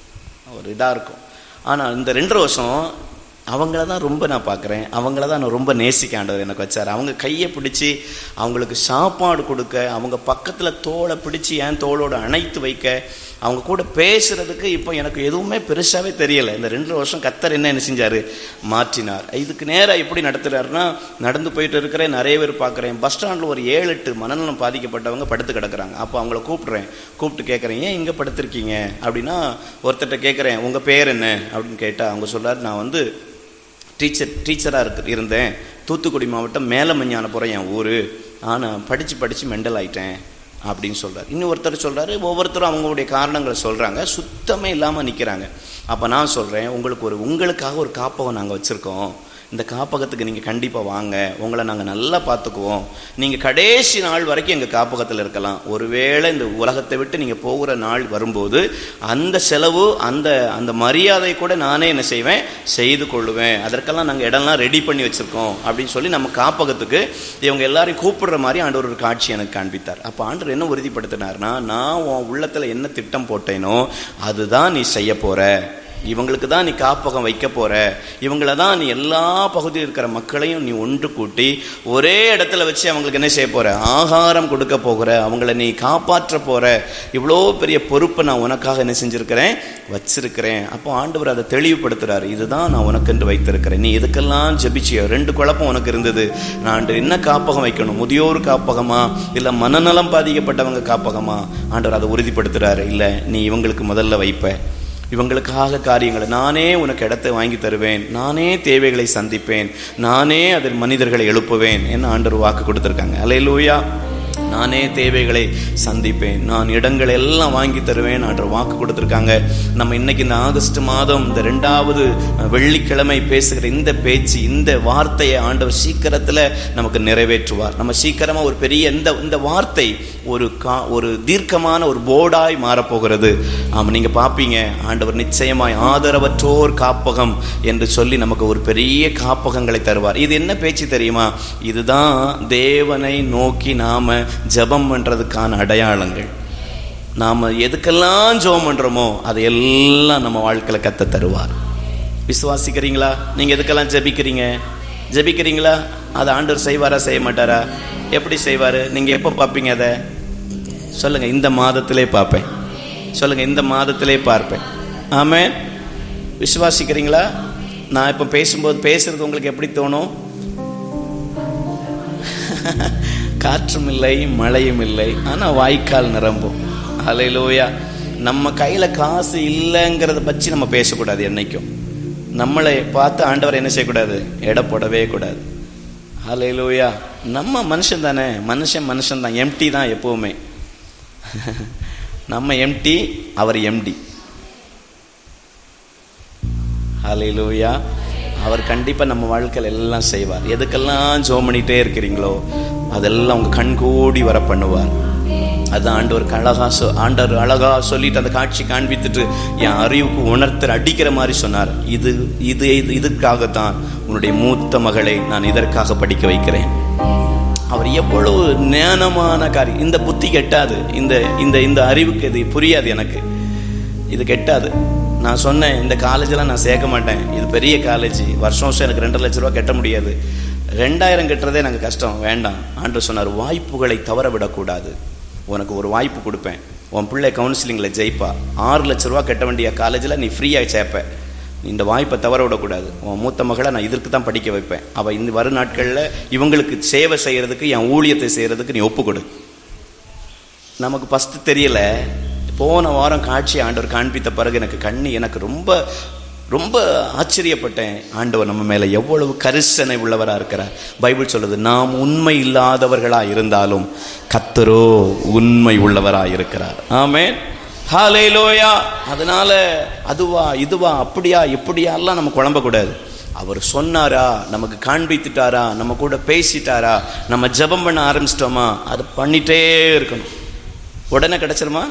ஒரு இதாக இருக்கும் ஆனால் இந்த ரெண்டரை வருஷம் அவங்கள தான் ரொம்ப நான் பார்க்குறேன் அவங்கள தான் நான் ரொம்ப நேசிக்க ஆண்டவர் எனக்கு வச்சார் அவங்க கையை பிடிச்சி அவங்களுக்கு சாப்பாடு கொடுக்க அவங்க பக்கத்தில் தோலை பிடிச்சி என் தோளோட அணைத்து வைக்க அவங்க கூட பேசுறதுக்கு இப்போ எனக்கு எதுவுமே பெருசாகவே தெரியலை இந்த ரெண்டு வருஷம் கத்தர் என்ன என்ன செஞ்சார் மாற்றினார் இதுக்கு நேராக எப்படி நடத்துறாருன்னா நடந்து போயிட்டு இருக்கிறேன் நிறைய பேர் பார்க்குறேன் பஸ் ஸ்டாண்டில் ஒரு ஏழு எட்டு மனநலம் பாதிக்கப்பட்டவங்க படுத்து கிடக்குறாங்க அப்போ அவங்கள கூப்பிட்றேன் கூப்பிட்டு கேட்குறேன் ஏன் இங்கே படுத்திருக்கீங்க அப்படின்னா ஒருத்தர்கிட்ட கேட்குறேன் உங்கள் பேர் என்ன அப்படின்னு கேட்டால் அவங்க சொல்றாரு நான் வந்து டீச்சர் டீச்சராக இருக்கு இருந்தேன் தூத்துக்குடி மாவட்டம் மேலமஞ்ஞானபுரம் என் ஊர் ஆனால் படித்து படித்து மெண்டல் ஆயிட்டேன் அப்படின்னு சொல்றாரு இன்னும் ஒருத்தர் சொல்றாரு ஒவ்வொருத்தரும் அவங்களுடைய காரணங்களை சொல்றாங்க சுத்தமே இல்லாமல் நிற்கிறாங்க அப்போ நான் சொல்கிறேன் உங்களுக்கு ஒரு உங்களுக்காக ஒரு காப்பகம் நாங்கள் வச்சுருக்கோம் இந்த காப்பகத்துக்கு நீங்கள் கண்டிப்பாக வாங்க உங்களை நாங்கள் நல்லா பார்த்துக்குவோம் நீங்கள் கடைசி நாள் வரைக்கும் எங்கள் காப்பகத்தில் இருக்கலாம் ஒருவேளை இந்த உலகத்தை விட்டு நீங்கள் போகிற நாள் வரும்போது அந்த செலவு அந்த அந்த மரியாதை கூட நானே என்ன செய்வேன் செய்து கொள்ளுவேன் அதற்கெல்லாம் நாங்கள் இடம்லாம் ரெடி பண்ணி வச்சுருக்கோம் அப்படின்னு சொல்லி நம்ம காப்பகத்துக்கு இவங்க எல்லாரையும் கூப்பிடுற மாதிரி ஆண்டவர் ஒரு காட்சி எனக்கு காண்பித்தார் அப்போ ஆண்டவர் என்ன உறுதிப்படுத்தினார்னா நான் உன் உள்ளத்தில் என்ன திட்டம் போட்டேனோ அதுதான் நீ செய்ய போற இவங்களுக்கு தான் நீ காப்பகம் வைக்க போற இவங்கள தான் நீ எல்லா பகுதியில் இருக்கிற மக்களையும் நீ ஒன்று கூட்டி ஒரே இடத்துல வச்சு அவங்களுக்கு என்ன செய்ய போற ஆகாரம் கொடுக்க போகிற அவங்கள நீ காப்பாற்ற போற இவ்வளோ பெரிய பொறுப்பை நான் உனக்காக என்ன செஞ்சிருக்கிறேன் வச்சிருக்கிறேன் அப்போ ஆண்டவர் அதை தெளிவுபடுத்துறாரு இதுதான் நான் உனக்கென்று வைத்திருக்கிறேன் நீ இதுக்கெல்லாம் ஜெபிச்சியோ ரெண்டு குழப்பம் உனக்கு இருந்தது நான் ஆண்டு என்ன காப்பகம் வைக்கணும் முதியோர் காப்பகமா இல்லை மனநலம் பாதிக்கப்பட்டவங்க காப்பகமா ஆண்டவர் அதை உறுதிப்படுத்துறாரு இல்லை நீ இவங்களுக்கு முதல்ல வைப்ப இவங்களுக்காக காரியங்களை நானே உனக்கு இடத்தை வாங்கி தருவேன் நானே தேவைகளை சந்திப்பேன் நானே அதில் மனிதர்களை எழுப்புவேன் என்ன ஆண்டவர் வாக்கு கொடுத்துருக்காங்க அலையிலூயா நானே தேவைகளை சந்திப்பேன் நான் இடங்களை எல்லாம் வாங்கி தருவேன் என்ற வாக்கு கொடுத்துருக்காங்க நம்ம இன்னைக்கு இந்த ஆகஸ்ட் மாதம் இந்த ரெண்டாவது வெள்ளிக்கிழமை பேசுகிற இந்த பேச்சு இந்த வார்த்தையை ஆண்டவர் சீக்கிரத்தில் நமக்கு நிறைவேற்றுவார் நம்ம சீக்கிரமாக ஒரு பெரிய இந்த இந்த வார்த்தை ஒரு கா ஒரு தீர்க்கமான ஒரு போர்டாய் மாறப்போகிறது ஆமாம் நீங்கள் பார்ப்பீங்க ஆண்டவர் நிச்சயமாய் ஆதரவற்றோர் காப்பகம் என்று சொல்லி நமக்கு ஒரு பெரிய காப்பகங்களை தருவார் இது என்ன பேச்சு தெரியுமா இதுதான் தேவனை நோக்கி நாம ஜெபம் பண்றதுக்கான அடையாளங்கள் நாம எதுக்கெல்லாம் ஜெபம் பண்றோமோ அதையெல்லாம் நம்ம வாழ்க்கையில கத்த தருவார் விசுவாசிக்கிறீங்களா நீங்க எதுக்கெல்லாம் ஜெபிக்கிறீங்க ஜெபிக்கிறீங்களா அதை ஆண்டவர் செய்வாரா செய்ய மாட்டாரா எப்படி செய்வாரு நீங்க எப்போ பார்ப்பீங்க அதை சொல்லுங்க இந்த மாதத்திலே பார்ப்பேன் சொல்லுங்க இந்த மாதத்திலே பார்ப்பேன் ஆமே விசுவாசிக்கிறீங்களா நான் இப்போ பேசும்போது பேசுறது உங்களுக்கு எப்படி தோணும் காற்றும் இல்லை மழையும் இல்லை ஆனால் வாய்க்கால் நிரம்பும் அலையிலோயா நம்ம கையில் காசு இல்லைங்கிறத பற்றி நம்ம பேசக்கூடாது என்னைக்கும் நம்மளை பார்த்து ஆண்டவர் என்ன செய்யக்கூடாது எடை போடவே கூடாது அலையிலோயா நம்ம மனுஷன் தானே மனுஷன் மனுஷன் தான் எம்டி தான் எப்போவுமே நம்ம எம்டி அவர் எம்டி ஹalleluya அவர் கண்டிப்பா நம்ம வாழ்க்கையில எல்லாம் செய்வார் எதுக்கெல்லாம் ஜோம் பண்ணிட்டே இருக்கிறீங்களோ அதெல்லாம் உங்க கண் கூடி வர பண்ணுவார் அது ஆண்டவருக்கு அழகா சொ ஆண்டவர் அழகா சொல்லிட்டு அந்த காட்சி காண்பித்துட்டு என் அறிவுக்கு உணர்த்தர் அடிக்கிற மாதிரி சொன்னார் இது இது இது இதுக்காகத்தான் உன்னுடைய மூத்த மகளை நான் இதற்காக படிக்க வைக்கிறேன் அவர் எவ்வளவு ஞானமான காரியம் இந்த புத்தி கெட்டாது இந்த இந்த இந்த அறிவுக்கு இது புரியாது எனக்கு இது கெட்டாது நான் சொன்னேன் இந்த காலேஜெலாம் நான் சேர்க்க மாட்டேன் இது பெரிய காலேஜ் வருஷம் வருஷம் எனக்கு ரெண்டரை லட்ச ரூபா கட்ட முடியாது ரெண்டாயிரம் கட்டுறதே எனக்கு கஷ்டம் வேண்டாம் ஆண்டு சொன்னார் வாய்ப்புகளை தவற விடக்கூடாது உனக்கு ஒரு வாய்ப்பு கொடுப்பேன் உன் பிள்ளை கவுன்சிலிங்கில் ஜெயிப்பா ஆறு லட்ச ரூபா கட்ட வேண்டிய காலேஜில் நீ ஃப்ரீயாக சேர்ப்ப இந்த வாய்ப்பை தவற விடக்கூடாது உன் மூத்த மகளை நான் இதற்கு தான் படிக்க வைப்பேன் அவள் இந்த வரும் நாட்களில் இவங்களுக்கு சேவை செய்கிறதுக்கு என் ஊழியத்தை செய்கிறதுக்கு நீ ஒப்புக்கொடு நமக்கு ஃபஸ்ட்டு தெரியல போன வாரம் காட்சி ஆண்டவர் காண்பித்த பிறகு எனக்கு கண்ணு எனக்கு ரொம்ப ரொம்ப ஆச்சரியப்பட்டேன் ஆண்டவர் நம்ம மேலே எவ்வளவு கரிசனை உள்ளவராக இருக்கிறார் பைபிள் சொல்லுது நாம் உண்மை இல்லாதவர்களாக இருந்தாலும் கத்தரோ உண்மை உள்ளவராக இருக்கிறார் ஆமென் ஹalleluya அதனால அதுவா இதுவா அப்படியா இப்படியா எல்லாம் நம்ம குழம்பக்கூடாது அவர் சொன்னாரா நமக்கு காண்பித்துட்டாரா நம்ம கூட பேசிட்டாரா நம்ம ஜெபம் பண்ண ஆரம்பிச்சிட்டோமா அது பண்ணிட்டே இருக்கணும் உடனே கிடைச்சிருமா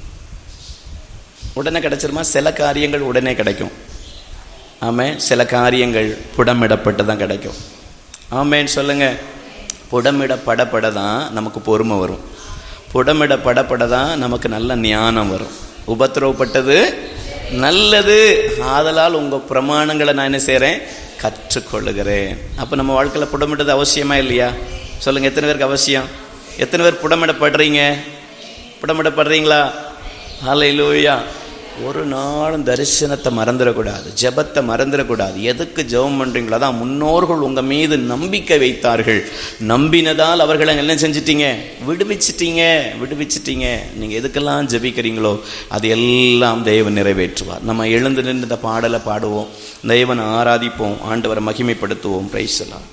உடனே கிடைச்சிருமா சில காரியங்கள் உடனே கிடைக்கும் ஆமே சில காரியங்கள் புடமிடப்பட்டு தான் கிடைக்கும் ஆமேன்னு சொல்லுங்க புடமிடப்படப்பட தான் நமக்கு பொறுமை வரும் புடமிடப்படப்பட தான் நமக்கு நல்ல ஞானம் வரும் உபத்திரவப்பட்டது நல்லது ஆதலால் உங்கள் பிரமாணங்களை நான் என்ன செய்கிறேன் கற்றுக்கொள்ளுகிறேன் அப்போ நம்ம வாழ்க்கையில் புடமிட்டது அவசியமா இல்லையா சொல்லுங்கள் எத்தனை பேருக்கு அவசியம் எத்தனை பேர் புடமிடப்படுறீங்க புடமிடப்படுறீங்களா ஹalleluya ஒரு நாளும் தரிசனத்தை மறந்துடக்கூடாது ஜெபத்தை மறந்துடக்கூடாது எதுக்கு ஜெபம் பண்ணுறீங்களோ அதான் முன்னோர்கள் உங்கள் மீது நம்பிக்கை வைத்தார்கள் நம்பினதால் அவர்களை என்ன செஞ்சிட்டீங்க விடுவிச்சிட்டீங்க விடுவிச்சிட்டீங்க நீங்கள் எதுக்கெல்லாம் ஜெபிக்கிறீங்களோ அது எல்லாம் தேவன் நிறைவேற்றுவார் நம்ம எழுந்து நின்று இந்த பாடலை பாடுவோம் தேவனை ஆராதிப்போம் ஆண்டவரை மகிமைப்படுத்துவோம் பிரைஸ்லாம்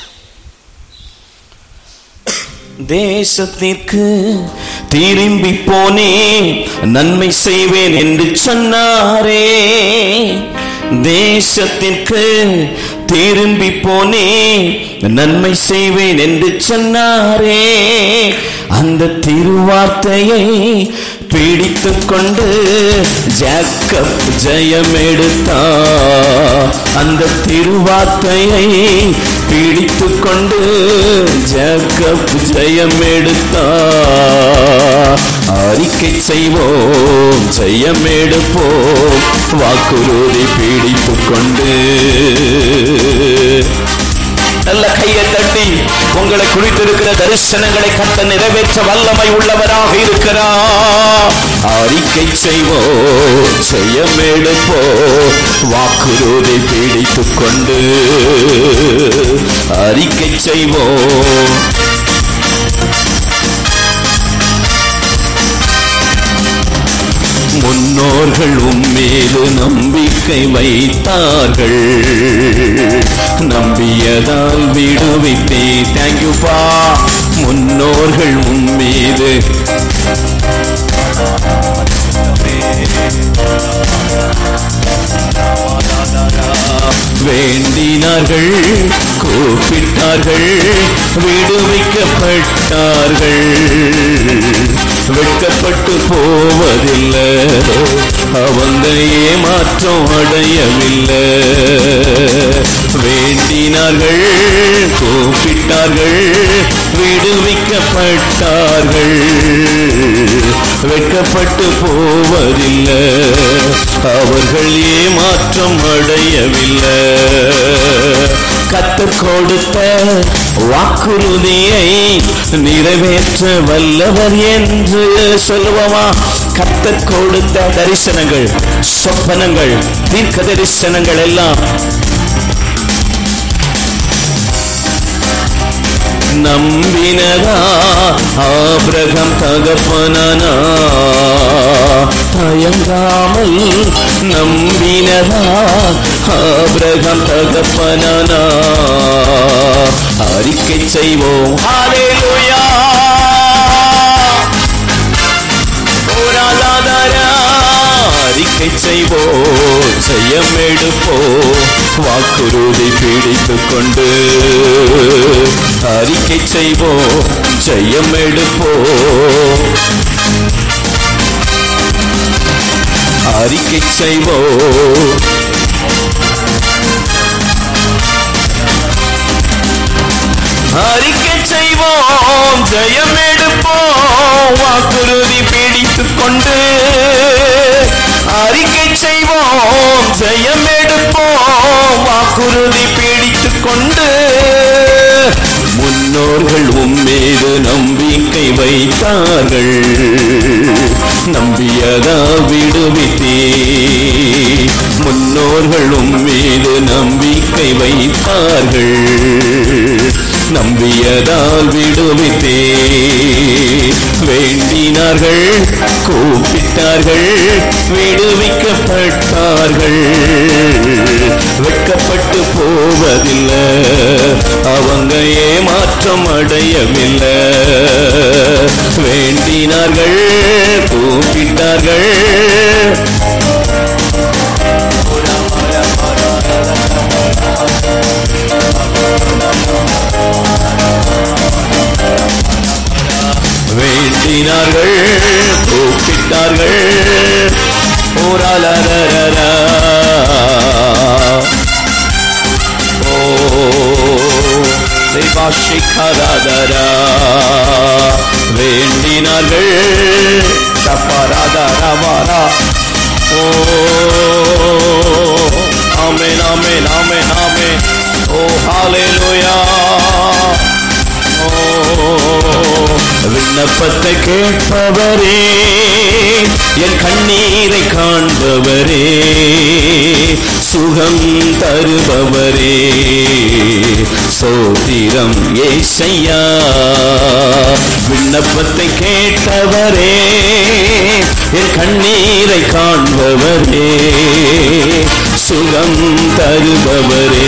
தேசத்திற்கு திரும்பி போனே நன்மை செய்வேன் என்று சொன்னாரே தேசத்திற்கு திரும்பி போனே நன்மை செய்வேன் என்று சொன்னாரே அந்த திருவார்த்தையை பிடித்து கொண்டு ஜாக்கப் ஜெயம் எடுத்தார் அந்த திருவார்த்தையை பிடித்து கொண்டு ஜாக்கப் ஜெயம் எடுத்தார் அறிக்கை செய்வோம் ஜெயம் எடுப்போம் வாக்குறுதி பிடித்து கொண்டு நல்ல கையை தட்டி உங்களை குறித்திருக்கிற தரிசனங்களை கட்ட நிறைவேற்ற வல்லமை உள்ளவராக இருக்கிறார் அறிக்கை செய்வோம் செய்யம் எடுப்போ வாக்குறுதி பிடித்துக் கொண்டு அறிக்கை செய்வோம் முன்னோர்கள் உம்மீது நம்பிக்கை வைத்தார்கள் நம்பியதால் விடுவித்தே தேங்க்யூப்பா முன்னோர்கள் உம்மீது வேண்டினார்கள் கூப்பிட்டார்கள் விடுவிக்கப்பட்டார்கள் வெட்கப்பட்டு போவதில்லை அவங்க ஏமாற்றம் அடையவில்லை வேண்டினார்கள் கூப்பிட்டார்கள் விடுவிக்கப்பட்டார்கள் வெட்கப்பட்டு போவதில்லை அவர்கள் ஏமாற்றம் அடையவில்லை கத்தர் கொடுத்த வாக்குறுதியை நிறைவேற்ற வல்லவர் என்று சொல்லுவோமா கத்தர் கொடுத்த தரிசனங்கள் சொப்பனங்கள் தீர்க்க தரிசனங்கள் எல்லாம் நம்பினதா ஆபிரகம் தகப்பனனா தயங்காமல் நம்பினதா ஆபிரகம் தகப்பனனா அறிக்கை செய்வோம் ஹalleluya ஓராதாரா அறிக்கை செய்வோ செய்யம் எடுப்போ வாக்குறுதி பிடித்துக் கொண்டு அறிக்கை செய்வோ செய்யம் எடுப்போ அறிக்கை செய்வோ அறிக்கை செய்வோம் ஜெயம் எடுப்போம் வாக்குறுதி பிடித்துக் கொண்டு அறிக்கை செய்வோம் ஜெயம் எடுப்போம் வாக்குறுதி பிடித்துக் கொண்டு முன்னோர்கள் உம்மீது நம்பிக்கை வைத்தார்கள் நம்பியதா விடுவித்தே முன்னோர்கள் உம்மீது நம்பிக்கை வைத்தார்கள் நம்பியதால் விடுவித்தே வேண்டினார்கள் கூப்பிட்டார்கள் விடுவிக்கப்பட்டார்கள் வெட்கப்பட்டு போவதில்லை அவங்க ஏமாற்றம் அடையவில்லை வேண்டினார்கள் கூப்பிட்டார்கள் வேண்டினார்கள் கூப்பிட்டார்கள் ஓராலரரரா. ஓ தேவாஷிகரதரா. வேண்டினார்கள் தப்பராதரவாரா. ஓ ஆமென் ஆமென் ஆமென் ஆமென் ஓ ஹalleluya ஓ விண்ணப்பத்தை கேட்பவரே என் கண்ணீரை காண்பவரே சுகம் தருபவரே சோதிரம் ஏசையா விண்ணப்பத்தை கேட்டவரே என் கண்ணீரை காண்பவரே சுகம் தருபவரே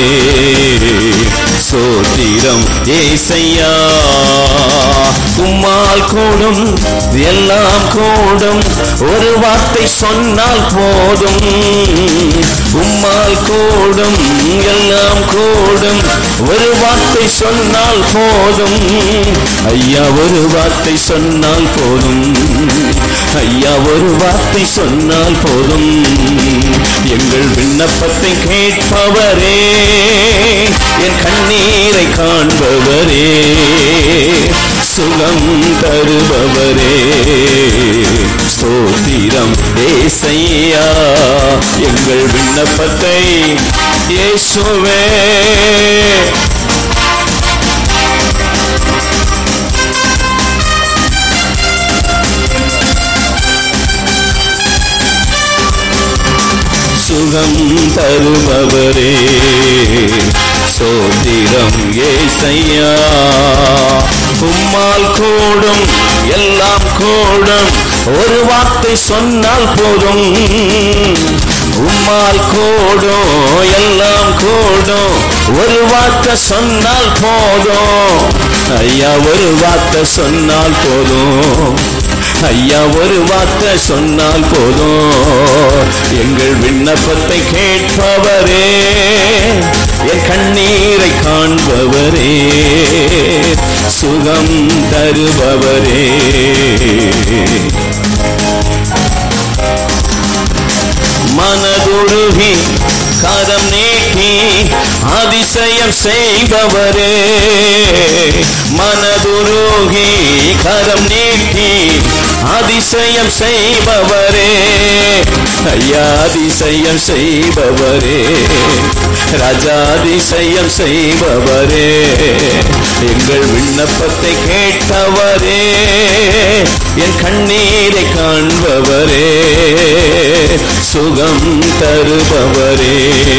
சோத்திரம் ஏசையா உம்மால் கூடும் எல்லாம் கூடும் ஒரு வார்த்தை சொன்னால் போதும் உம்மால் கூடும் எல்லாம் கூடும் ஒரு வார்த்தை சொன்னால் போதும் ஐயா ஒரு வார்த்தை சொன்னால் போதும் ஐயா ஒரு வார்த்தை சொன்னால் போதும் எங்கள் விண்ணப்பத்தை கேட்பவரே என் கண்ணீரை காண்பவரே சுகம் தருபவரே ஸ்தோத்திரம் ஏசையா எங்கள் விண்ணப்பத்தை இயேசுவே சுகம் தருபவரே சோதிரம் ஏசையா உம்மால் கூடும் எல்லாம் கூடும் ஒரு வார்த்தை சொன்னால் போதும் உம்மால் கூடும் எல்லாம் கூடும் ஒரு வார்த்தை சொன்னால் போதும் ஐயா ஒரு வார்த்தை சொன்னால் போதும் ஐயா ஒரு வார்த்தை சொன்னால் போதும் எங்கள் விண்ணப்பத்தை கேட்பவரே என் கண்ணீரை காண்பவரே சுகம் தருபவரே மனதுருகி கரம் நீட்டி அதிசயம் செய்பவரே மனதுருகி கரம் நீட்டி அதிசயம் செய்பவரே ஐயா அதிசயம் செய்பவரே ராஜா அதிசயம் செய்பவரே எங்கள் விண்ணப்பத்தை கேட்டவரே என் கண்ணீரை காண்பவரே சுகம் தருபவரே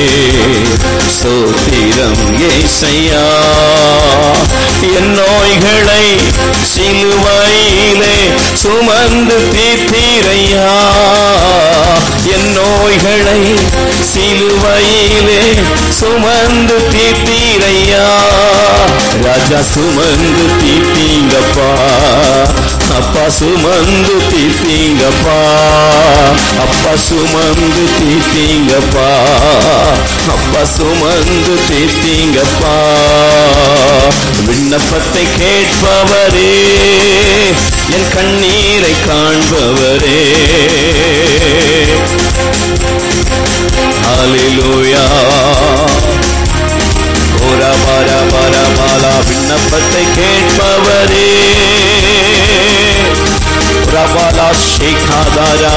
சோத்திரம் ஏசையா என் நோய்களை சிலுவையிலே சுமந்து தீர்த்தீரையா என் நோய்களை சிலுவையிலே சுமந்து தீர்த்தீரையா ராஜா சுமந்து தீர்த்தீங்கப்பா அப்பா சுமந்து தீர்த்தீங்கப்பா அப்பா சுமந்து தீர்த்தீங்கப்பா அப்பா சுமந்து தீர்த்தீங்கப்பா விண்ணப்பத்தை கேட்பவரே என் கண்ணீரை காண்பவரே ஹalleluya ஓரா பாரா பாரா பாலா விண்ணப்பத்தை கேட்பவரே ரபாலா ஷேகாதாரா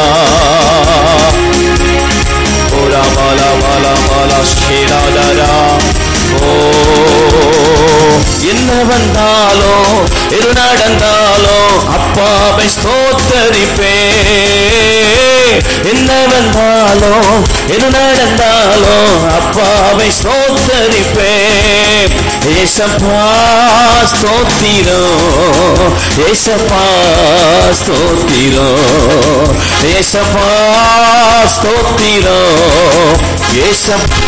ஓரா பாலா பாலா பாலா ஷேடாதாரா ஓ என்ன வந்தாலும் எது நடந்தாலும் அப்பாவை ஸ்தோத்தரிப்பே என்ன வந்தாலும் எது நடந்தாலும் அப்பாவை ஸ்தோத்தரிப்பே ஏசப்பா ஸ்தோத்திரம் ஏசப்பா ஸ்தோத்திரம் ஏசப்பா ஸ்தோத்திரம் ஏசப்பா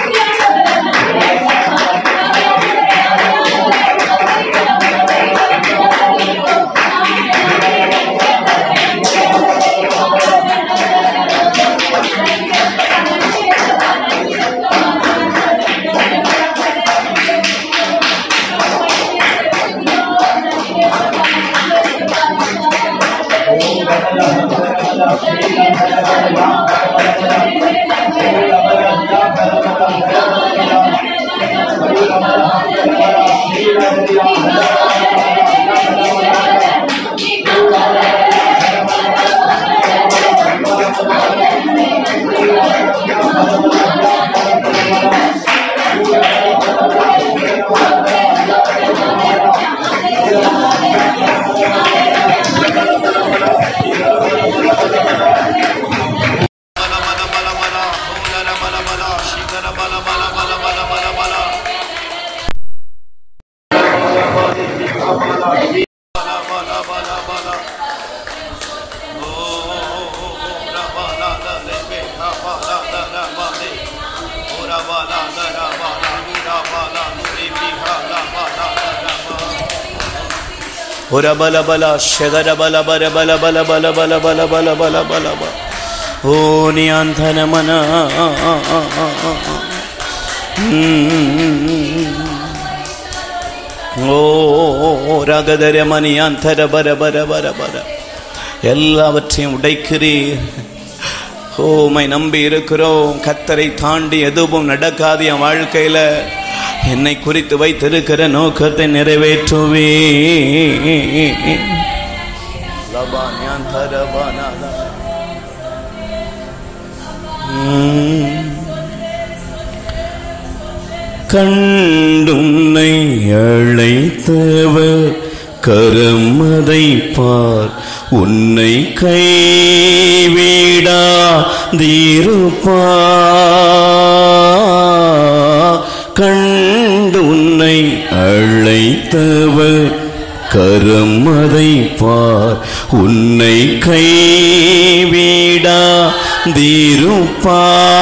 Thank you. ஒரு பல பல ஷகர பல பல பல பல பல பல பல பல பல பல பல ஓ நியாந்தன மன ஓ ரகதர மணியாந்தர பர பர பர பர எல்லாவற்றையும் உடைக்கிறீர் ஓமை நம்பி இருக்கிறோம் கத்தரை தாண்டி எதுவும் நடக்காது என் வாழ்க்கையில என்னை குறித்து வைத்திருக்கிற நோக்கத்தை நிறைவேற்றுவே லபா ஞாந்தர பனல. உம். கண்டுன்னை அழைத்தவர் கரமதை பார் உன்னை கைவிடா தீருப்பா கண்டு உன்னை அழைத்தவர் கரமதை பார் உன்னை கைவிடா தீருப்பா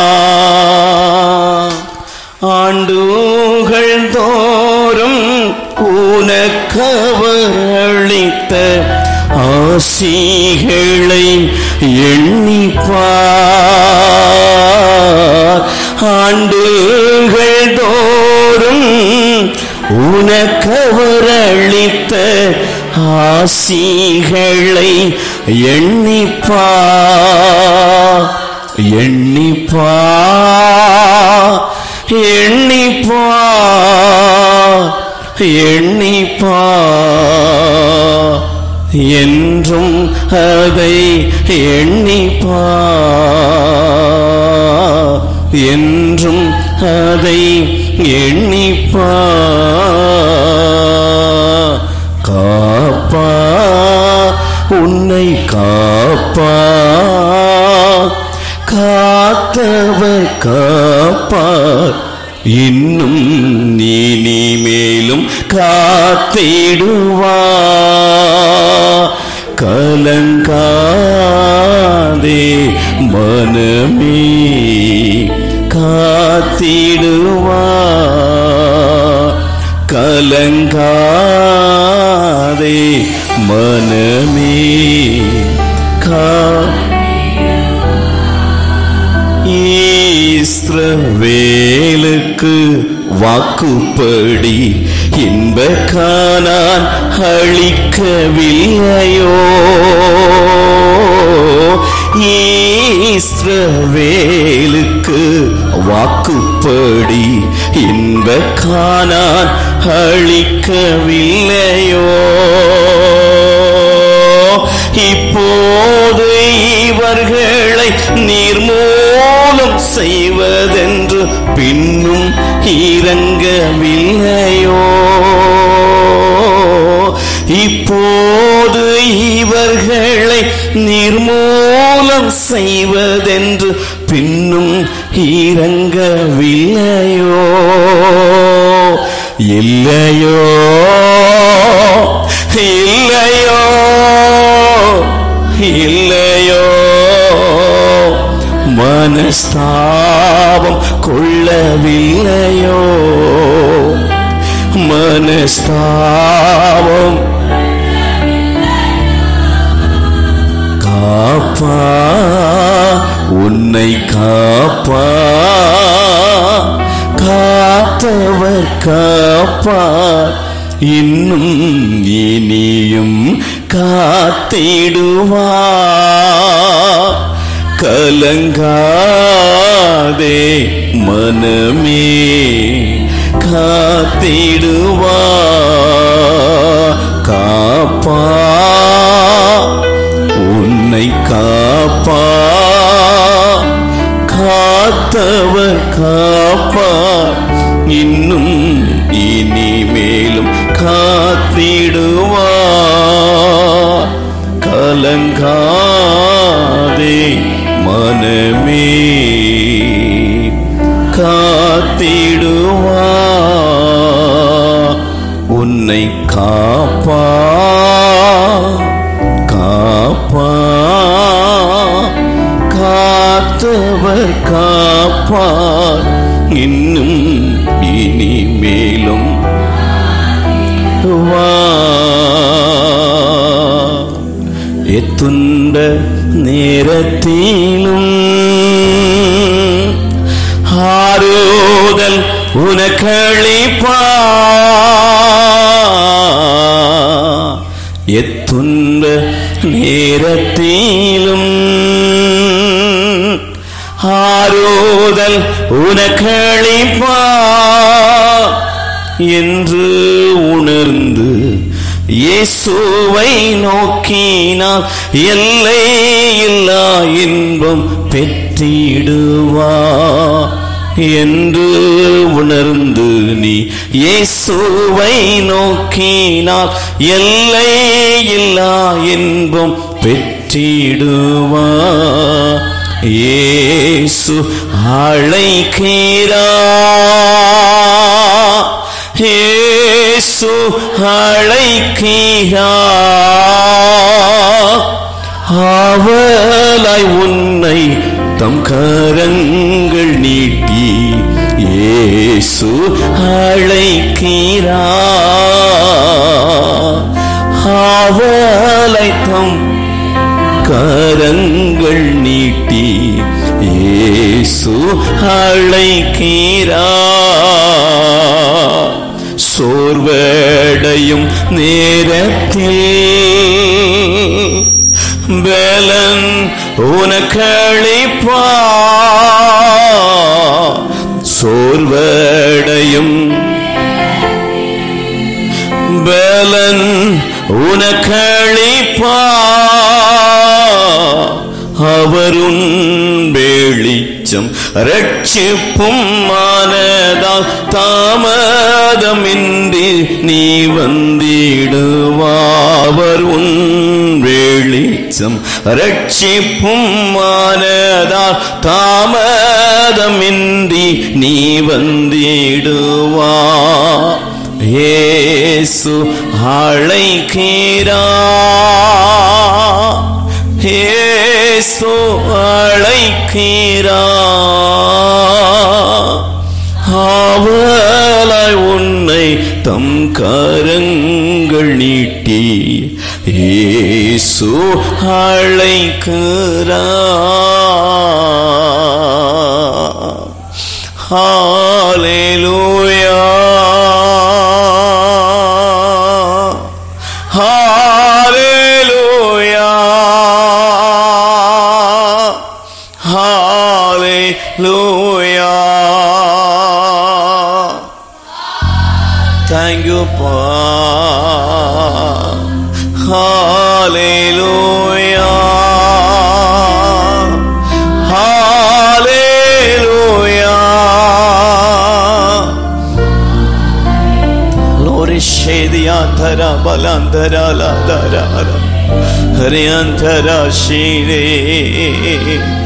ஆண்டுகள் தோறும் உனக்கவர் அளித்த ஆசிகளை எண்ணிப்பார் ஆண்டுகள் தோறும் உனக்கவர் அளித்த ஆசிகளை எண்ணிப்பார் எண்ணிப்பா எண்ணிப்பா எண்ணிப்பா என்றும் அதை எண்ணிப்பா என்றும் அதை எண்ணிப்பா காப்பா உன்னை காப்பா காத்தவர் காப்பார் இன்னும் நீ நீ மேலும் காத்திடுவா கலங்காதே மனமே காத்திடுவா கலங்காதே மனமே கா ஈஸ்ரவேலுக்கு வாக்குப்படி இன்ப கானான் அளிக்கவில்லையோ ஈஸ்ரவேலுக்கு வாக்குப்படி இன்ப கானான் அளிக்கவில்லையோ இப்போது இவர்களை நீர் மூலம் செய்வதென்று பின்னும் இறங்கவில்லையோ இப்போது இவர்களை நிர்மூலம் செய்வதென்று பின்னும் இறங்கவில்லையோ இல்லையோ இல்லையோ இல்லையோ மனஸ்தாபம் கொள்ளவில்லையோ மனஸ்தாபம் காப்பா உன்னை காப்பா காத்தவர் காப்பார் இன்னும் இனியும் காத்திடுவா கலங்காதே மனமே காத்திடுவா காப்பா உன்னை காப்பா காத்தவர் காப்பா இன்னும் இனிமேலும் காத்திடுவா கலங்காதே மனமே காத்திடுவா உன்னை காப்பா காப்பா காத்தவர் காப்பார் இன்னும் இனிமேலும் வா நேரத்திலும் ஆறுதல் உனக்களிப்பா எத்துன்ப நேரத்திலும் ஆறுதல் உனக்களிப்பா என்று உணர்ந்து இயேசுவை நோக்கினால் எல்லை இல்லா இன்பம் பெற்றிடுவா என்று உணர்ந்து நீ இயேசுவை நோக்கினால் எல்லை இல்லா இன்பம் பெற்றிடுவா இயேசு அழைக்கிறா இயேசு அழைக்கிறா அவளாய் உன்னை தம் கரங்கள் நீட்டி இயேசு அழைக்கிறா அவளை தம் கரங்கள் நீட்டி இயேசு அழைக்கிறா சோர்வடையும் நேரத்தில் பலன் உனக்களிப்பா சோர்வடையும் பலன் உனக்களிப்பா அவருன் வெளிச்சம் ரட்சிப்பும் மானதால் தாமதமின்றி நீ வந்திடுவாவர் உன் வெளிச்சம் ரட்சிப்பும் மானதால் தாமதமின்றி நீ வந்திடுவா ஏசு அழைக்கிறா ஏசு அழைக்கிறா அவளாய் உன்னை தம் கரங்கள் நீட்டி ஏசு அழைக்கிறா ஹalleluya ஹalleluya ஹalleluya thank you pa hallelujah hallelujah Lord Shediantara Balandara Ladara Hariantara Shire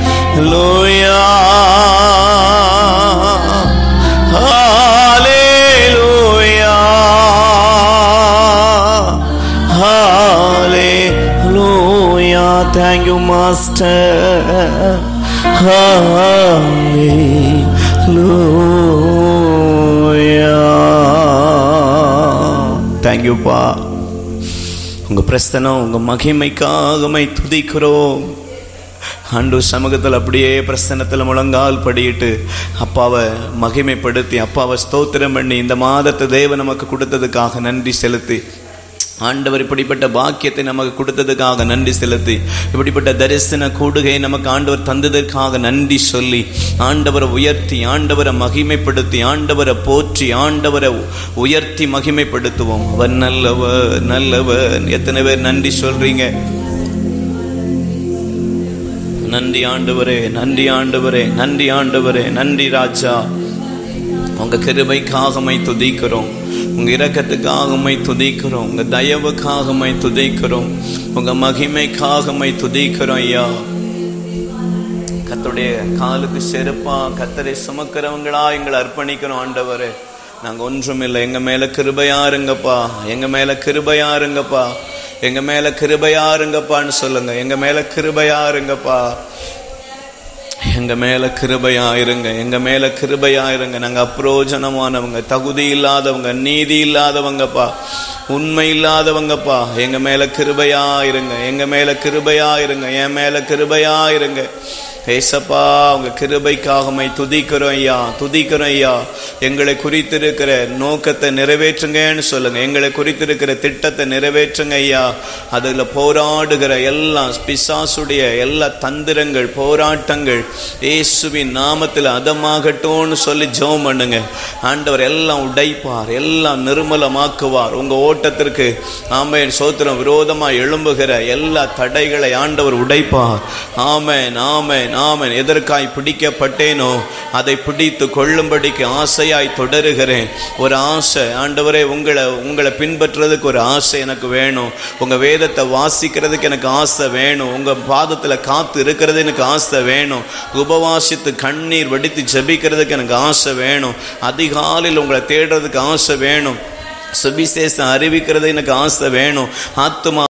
Hallelujah Hallelujah Thank you Master Hallelujah Thank you Pa உங்க பிரஸ்தனம் உங்க மகிமைக்காகமை துதிக்கிறோம் ஆண்டு சமூகத்தில் அப்படியே பிரசன்னத்தில் முழங்கால் படியிட்டு அப்பாவை மகிமைப்படுத்தி அப்பாவை ஸ்தோத்திரம் பண்ணி இந்த மாதத்தை தேவன் நமக்கு கொடுத்ததுக்காக நன்றி செலுத்தி ஆண்டவர் இப்படிப்பட்ட பாக்கியத்தை நமக்கு கொடுத்ததுக்காக நன்றி செலுத்தி இப்படிப்பட்ட தரிசன கூடுகை நமக்கு ஆண்டவர் தந்ததற்காக நன்றி சொல்லி ஆண்டவரை உயர்த்தி ஆண்டவரை மகிமைப்படுத்தி ஆண்டவரை போற்றி ஆண்டவரை உயர்த்தி மகிமைப்படுத்துவோம் அவர் நல்லவர் நல்லவர் எத்தனை பேர் நன்றி சொல்றீங்க நன்றி ஆண்டவரே நன்றி ஆண்டவரே நன்றி ஆண்டவரே நன்றி ராஜா உங்க கிருபைக்காகமை துதிக்கிறோம் உங்க இரக்கத்துக்காகமை துதிக்கிறோம் உங்க தயவுக்காகமை துதிக்கிறோம் உங்க மகிமைக்காகமை துதிக்கிறோம் ஐயா கத்துடைய காலுக்கு செருப்பா கத்தரை சுமக்கிறவங்களா எங்களை அர்ப்பணிக்கிறோம் ஆண்டவரே நாங்க ஒன்றும் இல்லை எங்க மேல கிருபையா இருங்கப்பா எங்க மேல கிருபையா இருங்கப்பா எங்க மேல கிருபையா இருங்கப்பான்னு சொல்லுங்க எங்க மேல கிருபையா இருங்கப்பா எங்க மேல கிருபையா இருங்க எங்க மேல கிருபையா இருங்க நாங்க அப்ரோஜனமானவங்க தகுதி இல்லாதவங்க நீதி இல்லாதவங்கப்பா உண்மை இல்லாதவங்கப்பா எங்க மேல கிருபையா இருங்க எங்க மேல கிருபையா இருங்க என் மேல கிருபையா இருங்க ஏசப்பா உங்க கிருபைக்காகமை துதிக்கிறோம் ஐயா துதிக்கிறோம் ஐயா எங்களை குறித்திருக்கிற நோக்கத்தை நிறைவேற்றுங்கன்னு சொல்லுங்க எங்களை குறித்திருக்கிற திட்டத்தை நிறைவேற்றுங்க ஐயா அதுல போராடுகிற எல்லா பிசாசுடைய எல்லா தந்திரங்கள் போராட்டங்கள் இயேசுவின் நாமத்தில் அதமாகட்டும்னு சொல்லி ஜெபம் பண்ணுங்க ஆண்டவர் எல்லாம் உடைப்பார் எல்லாம் நிர்மலமாக்குவார் உங்க ஓட்டத்திற்கு ஆமேன் சோத்திரம் விரோதமா எழும்புகிற எல்லா தடைகளை ஆண்டவர் உடைப்பார் ஆமேன் ஆமேன் ஆமேன் எதற்காய் பிடிக்கப்பட்டேனோ அதை பிடித்து கொள்ளும்படிக்கு ஆசையாய் தொடருகிறேன் ஒரு ஆசை ஆண்டவரே உங்களை உங்களை பின்பற்றுறதுக்கு ஒரு ஆசை எனக்கு வேணும் உங்க வேதத்தை வாசிக்கிறதுக்கு எனக்கு ஆசை வேணும் உங்க பாதத்துல காத்து இருக்கிறது எனக்கு ஆசை வேணும் உபவாசித்து கண்ணீர் வடித்து ஜெபிக்கிறதுக்கு எனக்கு ஆசை வேணும் அதிகாலையில் உங்களை தேடுறதுக்கு ஆசை வேணும் சுவிசேஷம் அறிவிக்கிறது எனக்கு ஆசை வேணும் ஆத்துமா